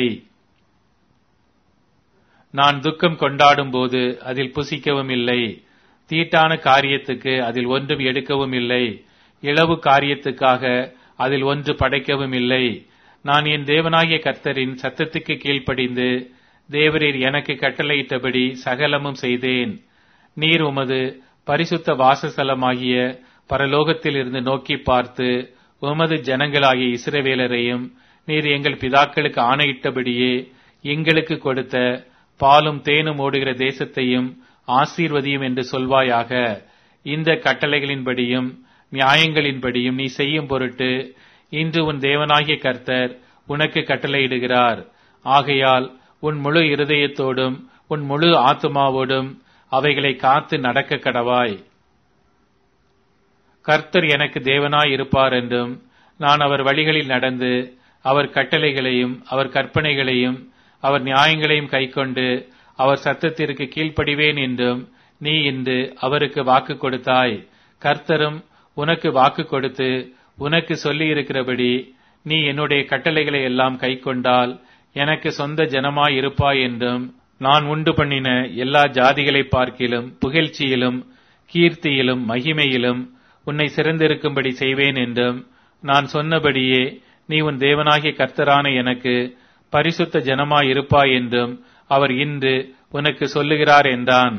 நான் துக்கம் கொண்டாடும் போது அதில் புசிக்கவும் இல்லை தீட்டான காரியத்துக்கு அதில் ஒன்றும் எடுக்கவும் இல்லை இளவு காரியத்துக்காக அதில் ஒன்று படைக்கவும் இல்லை நான் என் தேவனாகிய கர்த்தரின் சத்தத்துக்கு கீழ்ப்படிந்து தேவரீர் எனக்கு கட்டளையிட்டபடி சகலமும் செய்தேன் நீர் உமது பரிசுத்த வாசஸ்தலமாகிய பரலோகத்தில் இருந்து நோக்கி பார்த்து உமது ஜனங்களாகிய இஸ்ரவேலரையும் நீர் எங்கள் பிதாக்களுக்கு ஆணையிட்டபடியே எங்களுக்கு கொடுத்த பாலும் தேனும் ஓடுகிற தேசத்தையும் ஆசீர்வதியும் என்று சொல்வாயாக இந்த கட்டளைகளின்படியும் நியாயங்களின்படியும் நீ செய்யும் பொருட்டு இன்று உன் தேவனாகிய கர்த்தர் உனக்கு கட்டளையிடுகிறார் ஆகையால் உன் முழு இருதயத்தோடும் உன் முழு ஆத்துமாவோடும் அவைகளை காத்து நடக்க கடவாய் கர்த்தர் எனக்கு தேவனாய் இருப்பார் என்றும் நான் அவர் வழிகளில் நடந்து அவர் கட்டளைகளையும் அவர் கற்பனைகளையும் அவர் நியாயங்களையும் கைக்கொண்டு அவர் சத்தத்திற்கு கீழ்ப்படிவேன் என்றும் நீ இன்று அவருக்கு வாக்கு கொடுத்தாய் கர்த்தரும் உனக்கு வாக்கு கொடுத்து உனக்கு சொல்லி இருக்கிறபடி நீ என்னுடைய கட்டளைகளை எல்லாம் கைக்கொண்டால் எனக்கு சொந்த ஜனமாய் இருப்பாய் என்றும் நான் உண்டு பண்ணின எல்லா ஜாதிகளை பார்க்கிலும் புகழ்ச்சியிலும் கீர்த்தியிலும் மகிமையிலும் உன்னை சிறந்திருக்கும்படி செய்வேன் என்றும் நான் சொன்னபடியே நீ உன் தேவனாகிய கர்த்தரான எனக்கு பரிசுத்த ஜனமாய் இருப்பாய் என்றும் அவர் இன்று உனக்கு சொல்லுகிறார் என்றான்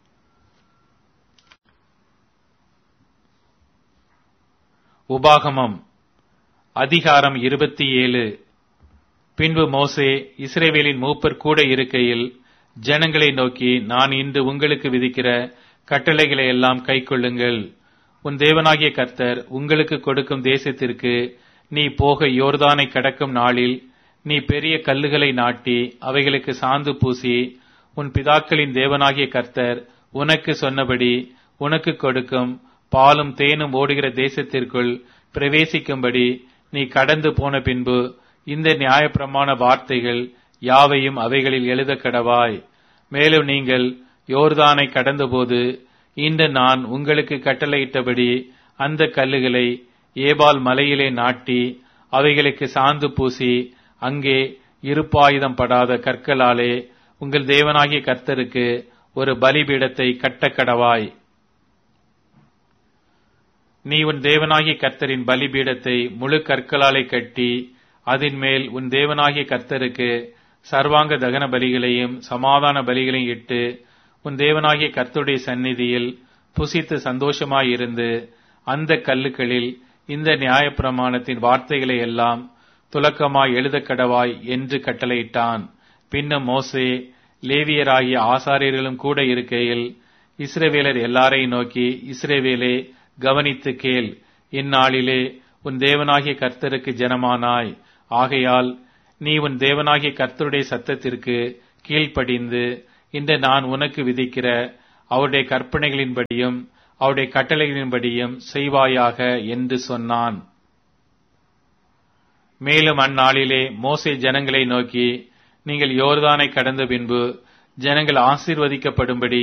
உபாகமம் அதிகாரம் இருபத்தி ஏழு பின்பு மோசே இஸ்ரேவேலின் மூப்பர் கூட இருக்கையில் ஜனங்களை நோக்கி நான் இன்று உங்களுக்கு விதிக்கிற கட்டளைகளை எல்லாம் கைக்கொள்ளுங்கள் உன் தேவனாகிய கர்த்தர் உங்களுக்கு கொடுக்கும் தேசத்திற்கு நீ போக யோர்தானை கடக்கும் நாளில் நீ பெரிய கல்லுகளை நாட்டி அவைகளுக்கு சாந்து பூசி உன் பிதாக்களின் தேவனாகிய கர்த்தர் உனக்கு சொன்னபடி உனக்கு கொடுக்கும் பாலும் தேனும் ஓடுகிற தேசத்திற்குள் பிரவேசிக்கும்படி நீ கடந்து போன பின்பு இந்த நியாயப்பிரமாண வார்த்தைகள் யாவையும் அவைகளில் எழுத கடவாய் மேலும் நீங்கள் யோர்தானை கடந்தபோது இன்று நான் உங்களுக்கு கட்டளையிட்டபடி அந்த கல்லுகளை ஏபால் மலையிலே நாட்டி அவைகளுக்கு சாந்து பூசி அங்கே இருப்பாயுதம் படாத கற்களாலே உங்கள் தேவனாகிய கர்த்தருக்கு ஒரு பலிபீடத்தை கட்டக்கடவாய் நீ உன் தேவனாகிய கர்த்தரின் பலிபீடத்தை முழு கற்களாலே கட்டி அதன் மேல் உன் தேவனாகிய கர்த்தருக்கு சர்வாங்க தகன பலிகளையும் சமாதான பலிகளையும் இட்டு உன் தேவனாகிய கர்த்தருடைய சந்நிதியில் புசித்து சந்தோஷமாயிருந்து அந்த கல்லுகளில் இந்த நியாயப்பிரமாணத்தின் வார்த்தைகளை எல்லாம் துலக்கமாய் எழுத கடவாய் என்று கட்டளையிட்டான் பின்னும் மோசே லேவியராகிய ஆசாரியர்களும் கூட இருக்கையில் இஸ்ரவேலர் எல்லாரையும் நோக்கி இஸ்ரவேலே கவனித்து கேள் இந்நாளிலே உன் தேவனாகிய கர்த்தருக்கு ஜனமானாய் ஆகையால் நீ உன் தேவனாகிய கர்த்தருடைய சத்தத்திற்கு கீழ்ப்படிந்து இன்று நான் உனக்கு விதிக்கிற அவருடைய கற்பனைகளின்படியும் அவருடைய கட்டளைகளின்படியும் செய்வாயாக என்று சொன்னான் மேலும் அந்நாளிலே மோசே ஜனங்களை நோக்கி நீங்கள் யோர்தானை கடந்த பின்பு ஜனங்கள் ஆசீர்வதிக்கப்படும்படி